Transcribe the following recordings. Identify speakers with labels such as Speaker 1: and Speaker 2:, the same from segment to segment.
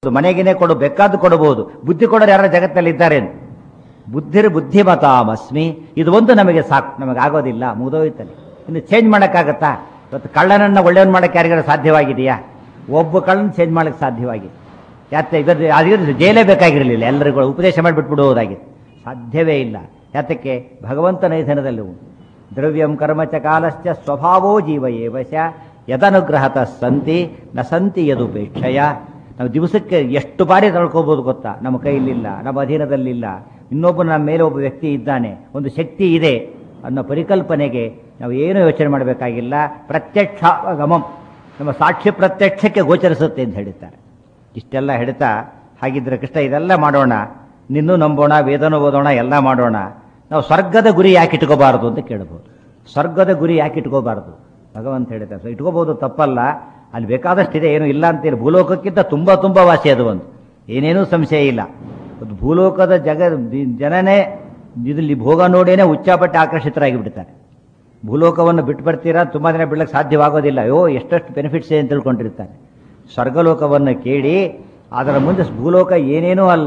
Speaker 1: ಮನೆಗೇನೆ ಕೊಡು ಬೇಕಾದ್ದು ಕೊಡಬಹುದು ಬುದ್ಧಿ ಕೊಡೋರು ಯಾರ ಜಗತ್ತಲ್ಲಿ ಇದ್ದಾರೆ ಬುದ್ಧಿರ್ ಬುದ್ಧಿಮತಾಮಸ್ಮಿ ಇದು ಒಂದು ನಮಗೆ ಸಾಕು ನಮಗೆ ಆಗೋದಿಲ್ಲ ಮುಗಿದೋಯ್ತಲ್ಲಿ ಇನ್ನು ಚೇಂಜ್ ಮಾಡೋಕ್ಕಾಗತ್ತಾ ಇವತ್ತು ಕಳ್ಳನನ್ನ ಒಳ್ಳೆಯವನ್ ಮಾಡಕ್ಕೆ ಯಾರಿಗಾರು ಸಾಧ್ಯವಾಗಿದೆಯಾ ಒಬ್ಬ ಕಳ್ಳನ ಚೇಂಜ್ ಮಾಡಕ್ಕೆ ಸಾಧ್ಯವಾಗಿದೆ ಯಾಕೆ ಇವತ್ತು ಅದಿದ್ರೆ ಜೈಲೇ ಬೇಕಾಗಿರಲಿಲ್ಲ ಎಲ್ಲರಿಗೂ ಉಪದೇಶ ಮಾಡಿಬಿಟ್ಬಿಡುವುದಾಗಿತ್ತು ಸಾಧ್ಯವೇ ಇಲ್ಲ ಯಾತಕ್ಕೆ ಭಗವಂತ ನೈಧನದಲ್ಲಿ ಉಂಟು ದ್ರವ್ಯಂ ಕರ್ಮಚ ಕಾಲಶ್ಚ ಸ್ವಭಾವೋ ಜೀವ ಏವಶ ಯದನುಗ್ರಹತ ಸಂತಿ ನ ಸಂತಿ ಯದುಪೇಕ್ಷಯ ನಾವು ದಿವಸಕ್ಕೆ ಎಷ್ಟು ಬಾರಿ ತಳ್ಕೋಬಹುದು ಗೊತ್ತಾ ನಮ್ಮ ಕೈಲಿಲ್ಲ ನಮ್ಮ ಅಧೀನದಲ್ಲಿಲ್ಲ ಇನ್ನೊಬ್ಬ ನಮ್ಮ ಮೇಲೆ ಒಬ್ಬ ವ್ಯಕ್ತಿ ಇದ್ದಾನೆ ಒಂದು ಶಕ್ತಿ ಇದೆ ಅನ್ನೋ ಪರಿಕಲ್ಪನೆಗೆ ನಾವು ಏನು ಯೋಚನೆ ಮಾಡಬೇಕಾಗಿಲ್ಲ ಪ್ರತ್ಯಕ್ಷ ಗಮಂ ನಮ್ಮ ಸಾಕ್ಷಿ ಪ್ರತ್ಯಕ್ಷಕ್ಕೆ ಗೋಚರಿಸುತ್ತೆ ಅಂತ ಹೇಳ್ತಾರೆ ಇಷ್ಟೆಲ್ಲ ಹೇಳ್ತಾ ಹಾಗಿದ್ರೆ ಕೃಷ್ಣ ಇದೆಲ್ಲ ಮಾಡೋಣ ನಿನ್ನೂ ನಂಬೋಣ ವೇದನೂ ಓದೋಣ ಎಲ್ಲ ಮಾಡೋಣ ನಾವು ಸ್ವರ್ಗದ ಗುರಿ ಯಾಕೆ ಇಟ್ಕೋಬಾರದು ಅಂತ ಕೇಳ್ಬೋದು ಸ್ವರ್ಗದ ಗುರಿ ಯಾಕೆ ಇಟ್ಕೋಬಾರದು ಭಗವಂತ ಹೇಳ್ತಾರೆ ಸೊ ಇಟ್ಕೋಬಹುದು ತಪ್ಪಲ್ಲ ಅಲ್ಲಿ ಬೇಕಾದಷ್ಟಿದೆ ಏನು ಇಲ್ಲ ಅಂತೇಳಿ ಭೂಲೋಕಕ್ಕಿಂತ ತುಂಬ ತುಂಬ ವಾಸಿ ಅದು ಒಂದು ಏನೇನೂ ಸಂಶಯ ಇಲ್ಲ ಒಂದು ಭೂಲೋಕದ ಜಗ ಜನನೇ ಇದರಲ್ಲಿ ಭೋಗ ನೋಡೇನೆ ಉಚ್ಚಾಪಟ್ಟೆ ಆಕರ್ಷಿತರಾಗಿ ಬಿಡ್ತಾರೆ ಭೂಲೋಕವನ್ನು ಬಿಟ್ಟು ಬರ್ತೀರಾ ತುಂಬ ದಿನ ಬಿಡ್ಲಿಕ್ಕೆ ಸಾಧ್ಯವಾಗೋದಿಲ್ಲ ಅಯ್ಯೋ ಎಷ್ಟೆಷ್ಟು ಬೆನಿಫಿಟ್ಸ್ ಇದೆ ಅಂತ ತಿಳ್ಕೊಂಡಿರ್ತಾರೆ ಸ್ವರ್ಗಲೋಕವನ್ನು ಕೇಳಿ ಅದರ ಮುಂದೆ ಭೂಲೋಕ ಏನೇನೂ ಅಲ್ಲ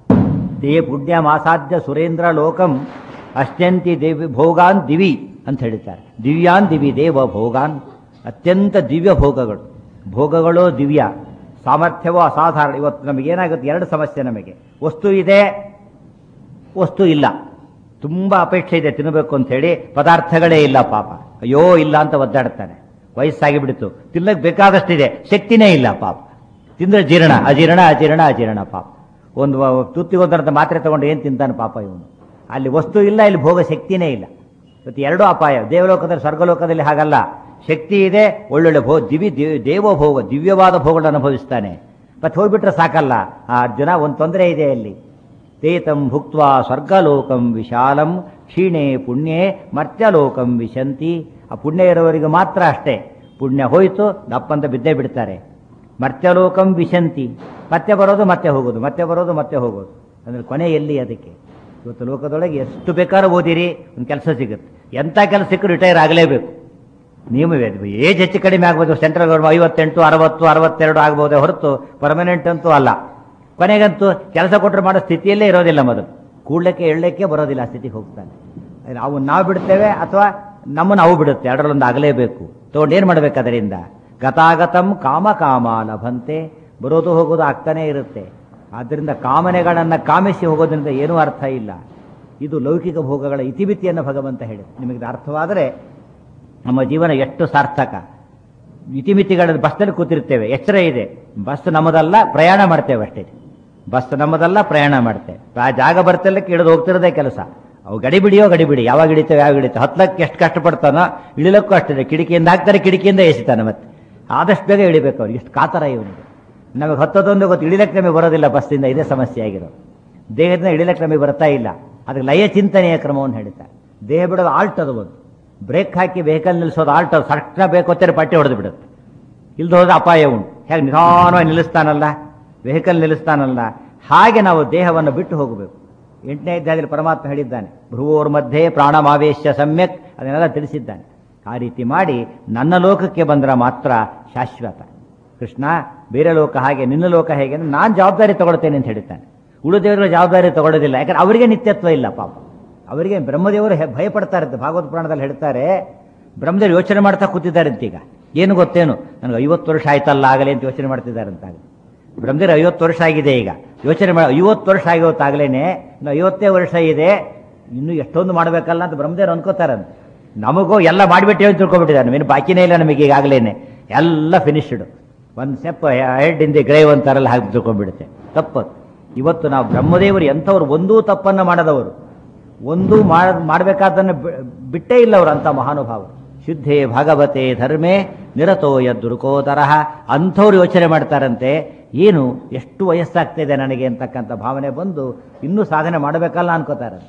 Speaker 1: ದೇ ಪುಣ್ಯ ಮಾಸಾಧ್ಯ ಸುರೇಂದ್ರ ಲೋಕಂ ಅಷ್ಟಂತಿ ದೇವಿ ಭೋಗಾನ್ ದಿವಿ ಅಂತ ಹೇಳ್ತಾರೆ ದಿವ್ಯಾನ್ ದಿವಿ ದೇವ ಭೋಗಾನ್ ಅತ್ಯಂತ ದಿವ್ಯ ಭೋಗಗಳು ಭೋಗಗಳು ದಿವ್ಯ ಸಾಮರ್ಥ್ಯವೋ ಅಸಾಧಾರಣ ಇವತ್ತು ನಮಗೇನಾಗುತ್ತೆ ಎರಡು ಸಮಸ್ಯೆ ನಮಗೆ ವಸ್ತು ಇದೆ ವಸ್ತು ಇಲ್ಲ ತುಂಬ ಅಪೇಕ್ಷೆ ಇದೆ ತಿನ್ನಬೇಕು ಅಂತ ಹೇಳಿ ಪದಾರ್ಥಗಳೇ ಇಲ್ಲ ಪಾಪ ಅಯ್ಯೋ ಇಲ್ಲ ಅಂತ ಒದ್ದಾಡ್ತಾನೆ ವಯಸ್ಸಾಗಿ ಬಿಡ್ತು ತಿನ್ನಕ್ಕೆ ಬೇಕಾದಷ್ಟಿದೆ ಶಕ್ತಿನೇ ಇಲ್ಲ ಪಾಪ ತಿಂದ್ರೆ ಜೀರ್ಣ ಅಜೀರ್ಣ ಅಜೀರ್ಣ ಅಜೀರ್ಣ ಪಾಪ ಒಂದು ತುತ್ತಿಗೊಂದರಂತ ಮಾತ್ರೆ ತಗೊಂಡು ಏನು ತಿಂತಾನೆ ಪಾಪ ಇವನು ಅಲ್ಲಿ ವಸ್ತು ಇಲ್ಲ ಇಲ್ಲಿ ಭೋಗ ಶಕ್ತಿನೇ ಇಲ್ಲ ಇವತ್ತು ಎರಡೂ ಅಪಾಯ ದೇವಲೋಕದಲ್ಲಿ ಸ್ವರ್ಗಲೋಕದಲ್ಲಿ ಹಾಗಲ್ಲ ಶಕ್ತಿ ಇದೆ ಒಳ್ಳೊಳ್ಳೆ ಭೋ ದಿವಿ ದೇವೋ ಭೋಗ ದಿವ್ಯವಾದ ಭೋಗಗಳನ್ನು ಅನುಭವಿಸ್ತಾನೆ ಮತ್ತೆ ಹೋಗ್ಬಿಟ್ರೆ ಸಾಕಲ್ಲ ಆ ಅರ್ಜುನ ಒಂದು ತೊಂದರೆ ಇದೆ ಅಲ್ಲಿ ತೇತಂ ಭುಕ್ತ ಸ್ವರ್ಗಲೋಕಂ ವಿಶಾಲಂ ಕ್ಷೀಣೆ ಪುಣ್ಯೇ ಮರ್ತ್ಯಲೋಕಂ ವಿಶಂತಿ ಆ ಪುಣ್ಯ ಇರೋವರಿಗೆ ಮಾತ್ರ ಅಷ್ಟೇ ಪುಣ್ಯ ಹೋಯಿತು ದಪ್ಪಂತ ಬಿದ್ದೇ ಬಿಡ್ತಾರೆ ಮರ್ತ್ಯಲೋಕಂ ವಿಶಂತಿ ಮತ್ತೆ ಬರೋದು ಮತ್ತೆ ಹೋಗೋದು ಮತ್ತೆ ಬರೋದು ಮತ್ತೆ ಹೋಗೋದು ಅಂದ್ರೆ ಕೊನೆ ಎಲ್ಲಿ ಅದಕ್ಕೆ ಇವತ್ತು ಲೋಕದೊಳಗೆ ಎಷ್ಟು ಬೇಕಾದ್ರೂ ಓದಿರಿ ಒಂದು ಕೆಲಸ ಸಿಗುತ್ತೆ ಎಂಥ ಕೆಲಸ ಸಿಕ್ಕರು ರಿಟೈರ್ ಆಗಲೇಬೇಕು ನಿಯಮವೇ ಏಜ್ ಹೆಚ್ಚು ಕಡಿಮೆ ಆಗ್ಬೋದು ಸೆಂಟ್ರಲ್ ಗೌರ್ಮೆಂಟ್ ಐವತ್ತೆಂಟು ಅರವತ್ತು ಅರವತ್ತೆರಡು ಆಗ್ಬೋದೇ ಹೊರತು ಪರ್ಮನೆಂಟ್ ಅಂತೂ ಅಲ್ಲ ಕೊನೆಗಂತೂ ಕೆಲಸ ಕೊಟ್ಟರೆ ಮಾಡೋ ಸ್ಥಿತಿಯಲ್ಲೇ ಇರೋದಿಲ್ಲ ಮೊದಲು ಕೂಡ್ಲಿಕ್ಕೆ ಎಳ್ಳಕ್ಕೆ ಬರೋದಿಲ್ಲ ಆ ಸ್ಥಿತಿಗೆ ಹೋಗ್ತಾನೆ ನಾವು ನಾವು ಬಿಡ್ತೇವೆ ಅಥವಾ ನಮ್ಮನ್ನು ಅವು ಬಿಡುತ್ತೆ ಎರಡರಲ್ಲೊಂದು ಆಗಲೇಬೇಕು ತಗೊಂಡು ಏನು ಮಾಡ್ಬೇಕು ಅದರಿಂದ ಗತಾಗತಂ ಕಾಮ ಕಾಮ ಲಭಂತೆ ಬರೋದು ಹೋಗೋದು ಆಗ್ತಾನೇ ಇರುತ್ತೆ ಆದ್ದರಿಂದ ಕಾಮನೆಗಳನ್ನು ಕಾಮಿಸಿ ಹೋಗೋದ್ರಿಂದ ಏನೂ ಅರ್ಥ ಇಲ್ಲ ಇದು ಲೌಕಿಕ ಭೋಗಗಳ ಇತಿಮಿತಿಯನ್ನು ಭಗವಂತ ಹೇಳಿ ನಿಮಗೆ ಅರ್ಥವಾದರೆ ನಮ್ಮ ಜೀವನ ಎಷ್ಟು ಸಾರ್ಥಕ ಇತಿಮಿತಿಗಳ ಬಸ್ನಲ್ಲಿ ಕೂತಿರ್ತೇವೆ ಎಚ್ಚರ ಇದೆ ಬಸ್ ನಮ್ಮದಲ್ಲ ಪ್ರಯಾಣ ಮಾಡ್ತೇವೆ ಅಷ್ಟೇ ಬಸ್ ನಮ್ಮದಲ್ಲ ಪ್ರಯಾಣ ಮಾಡ್ತೇವೆ ಆ ಜಾಗ ಬರ್ತಲ್ಲಕ್ಕೆ ಇಳಿದು ಹೋಗ್ತಿರೋದೇ ಕೆಲಸ ಅವು ಗಡಿ ಬಿಡಿಯೋ ಗಡಿ ಬಿಡಿ ಯಾವಾಗ ಹಿಡಿತೇವೆ ಯಾವಾಗ ಹಿಡಿತೇವೆ ಹತ್ಲಕ್ಕೆ ಎಷ್ಟು ಕಷ್ಟಪಡ್ತಾನೋ ಇಳಿಲಕ್ಕೂ ಅಷ್ಟಿದೆ ಕಿಟಕಿಯಿಂದ ಹಾಕ್ತಾರೆ ಕಿಟಕಿಯಿಂದ ಎಸಿತಾನೆ ಮತ್ತೆ ಆದಷ್ಟು ಬೇಗ ಇಳಿಬೇಕು ಅವ್ರಿಗೆ ಎಷ್ಟು ಕಾತರ ಇವನಿಗೆ ನಮಗೆ ಹತ್ತದೊಂದು ಗೊತ್ತು ಇಳಿಲಕ್ಕೆ ನಮಗೆ ಬರೋದಿಲ್ಲ ಬಸ್ಸಿಂದ ಇದೇ ಸಮಸ್ಯೆ ಆಗಿರೋ ದೇಹದಿಂದ ಇಳಿಲಕ್ಕೆ ನಮಗೆ ಬರ್ತಾ ಇಲ್ಲ ಅದಕ್ಕೆ ಲಯ ಚಿಂತನೆಯ ಕ್ರಮವನ್ನು ಹೇಳ್ತಾರೆ ದೇಹ ಬಿಡೋದು ಆಲ್ಟ್ ಅದು ಒಂದು ಬ್ರೇಕ್ ಹಾಕಿ ವೆಹಿಕಲ್ ನಿಲ್ಲಿಸೋದು ಆಲ್ಟ್ ಅದು ಸಟ್ನ ಬೇಕು ಅಂತಾರೆ ಪಟ್ಟಿ ಹೊಡೆದು ಬಿಡುತ್ತೆ ಇಲ್ದು ಹೋದ್ರೆ ಅಪಾಯ ಉಂಟು ಹೇಗೆ ನಿಧಾನವಾಗಿ ನಿಲ್ಲಿಸ್ತಾನಲ್ಲ ವೆಹಿಕಲ್ ನಿಲ್ಲಿಸ್ತಾನಲ್ಲ ಹಾಗೆ ನಾವು ದೇಹವನ್ನು ಬಿಟ್ಟು ಹೋಗಬೇಕು ಎಂಟನೇ ಅಧ್ಯಾಯದಲ್ಲಿ ಪರಮಾತ್ಮ ಹೇಳಿದ್ದಾನೆ ಭ್ರುವೋರ್ ಮಧ್ಯೆ ಪ್ರಾಣಮಾವೇಶ ಸಮ್ಯಕ್ ಅದನ್ನೆಲ್ಲ ತಿಳಿಸಿದ್ದಾನೆ ಆ ರೀತಿ ಮಾಡಿ ನನ್ನ ಲೋಕಕ್ಕೆ ಬಂದರೆ ಮಾತ್ರ ಶಾಶ್ವತ ಕೃಷ್ಣ ಬೇರೆ ಲೋಕ ಹಾಗೆ ನಿನ್ನ ಲೋಕ ಹೇಗೆ ಅಂದ್ರೆ ನಾನು ಜವಾಬ್ದಾರಿ ತಗೊಳ್ತೇನೆ ಅಂತ ಹೇಳ್ತಾನೆ ಉಳಿದೇವರ ಜವಾಬ್ದಾರಿ ತಗೊಳ್ಳೋದಿಲ್ಲ ಯಾಕಂದ್ರೆ ಅವರಿಗೆ ನಿತ್ಯತ್ವ ಇಲ್ಲ ಪಾಪ ಅವರಿಗೆ ಬ್ರಹ್ಮದೇವರು ಭಯಪಡ್ತಾ ಇರುತ್ತೆ ಭಾಗವತ ಪುರಾಣದಲ್ಲಿ ಹೇಳ್ತಾರೆ ಬ್ರಹ್ಮದೇವರು ಯೋಚನೆ ಮಾಡ್ತಾ ಕೂತಿದ್ದಾರೆ ಅಂತೀಗ ಏನು ಗೊತ್ತೇನು ನನಗೆ ಐವತ್ತು ವರ್ಷ ಆಯ್ತಲ್ಲ ಆಗಲೇ ಅಂತ ಯೋಚನೆ ಮಾಡ್ತಿದ್ದಾರೆ ಅಂತ ಬ್ರಹ್ಮದೇವರು ಐವತ್ತು ವರ್ಷ ಆಗಿದೆ ಈಗ ಯೋಚನೆ ಮಾಡಿ ಐವತ್ತು ವರ್ಷ ಆಗಿವತ್ತಾಗಲೇನೆ ಇನ್ನು ಐವತ್ತೇ ವರ್ಷ ಇದೆ ಇನ್ನೂ ಎಷ್ಟೊಂದು ಮಾಡಬೇಕಲ್ಲ ಅಂತ ಬ್ರಹ್ಮದೇವರು ಅನ್ಕೋತಾರಂತೆ ನಮಗೂ ಎಲ್ಲ ಮಾಡಿಬಿಟ್ಟೇವೆ ಅಂತ ತಿಳ್ಕೊಬಿಟ್ಟಿದ್ದಾರೆ ಏನು ಬಾಕಿನೇ ಇಲ್ಲ ನಮಗೆ ಈಗಾಗಲೇ ಎಲ್ಲ ಫಿನಿಶ್ಡ್ ಒಂದು step head in the grave ಅಂತಾರಲ್ಲ ಹಾಗೆ ತಿಳ್ಕೊಂಡ್ಬಿಡುತ್ತೆ ತಪ್ಪು ಇವತ್ತು ನಾವು ಬ್ರಹ್ಮದೇವರು ಎಂಥವ್ರು ಒಂದೂ ತಪ್ಪನ್ನು ಮಾಡದವರು ಒಂದೂ ಮಾಡಬೇಕಾದನ್ನು ಬಿಟ್ಟೇ ಇಲ್ಲ ಅವರು ಅಂತ ಮಹಾನುಭಾವರು ಶುದ್ಧೇ ಭಾಗವತೆ ಧರ್ಮೇ ನಿರತೋ ಯದ್ದುರುಕೋ ತರಹ ಅಂಥವ್ರು ಯೋಚನೆ ಮಾಡ್ತಾರಂತೆ ಏನು ಎಷ್ಟು ವಯಸ್ಸಾಗ್ತಿದೆ ನನಗೆ ಅಂತಕ್ಕಂಥ ಭಾವನೆ ಬಂದು ಇನ್ನೂ ಸಾಧನೆ ಮಾಡಬೇಕಲ್ಲ ಅನ್ಕೋತಾರೆ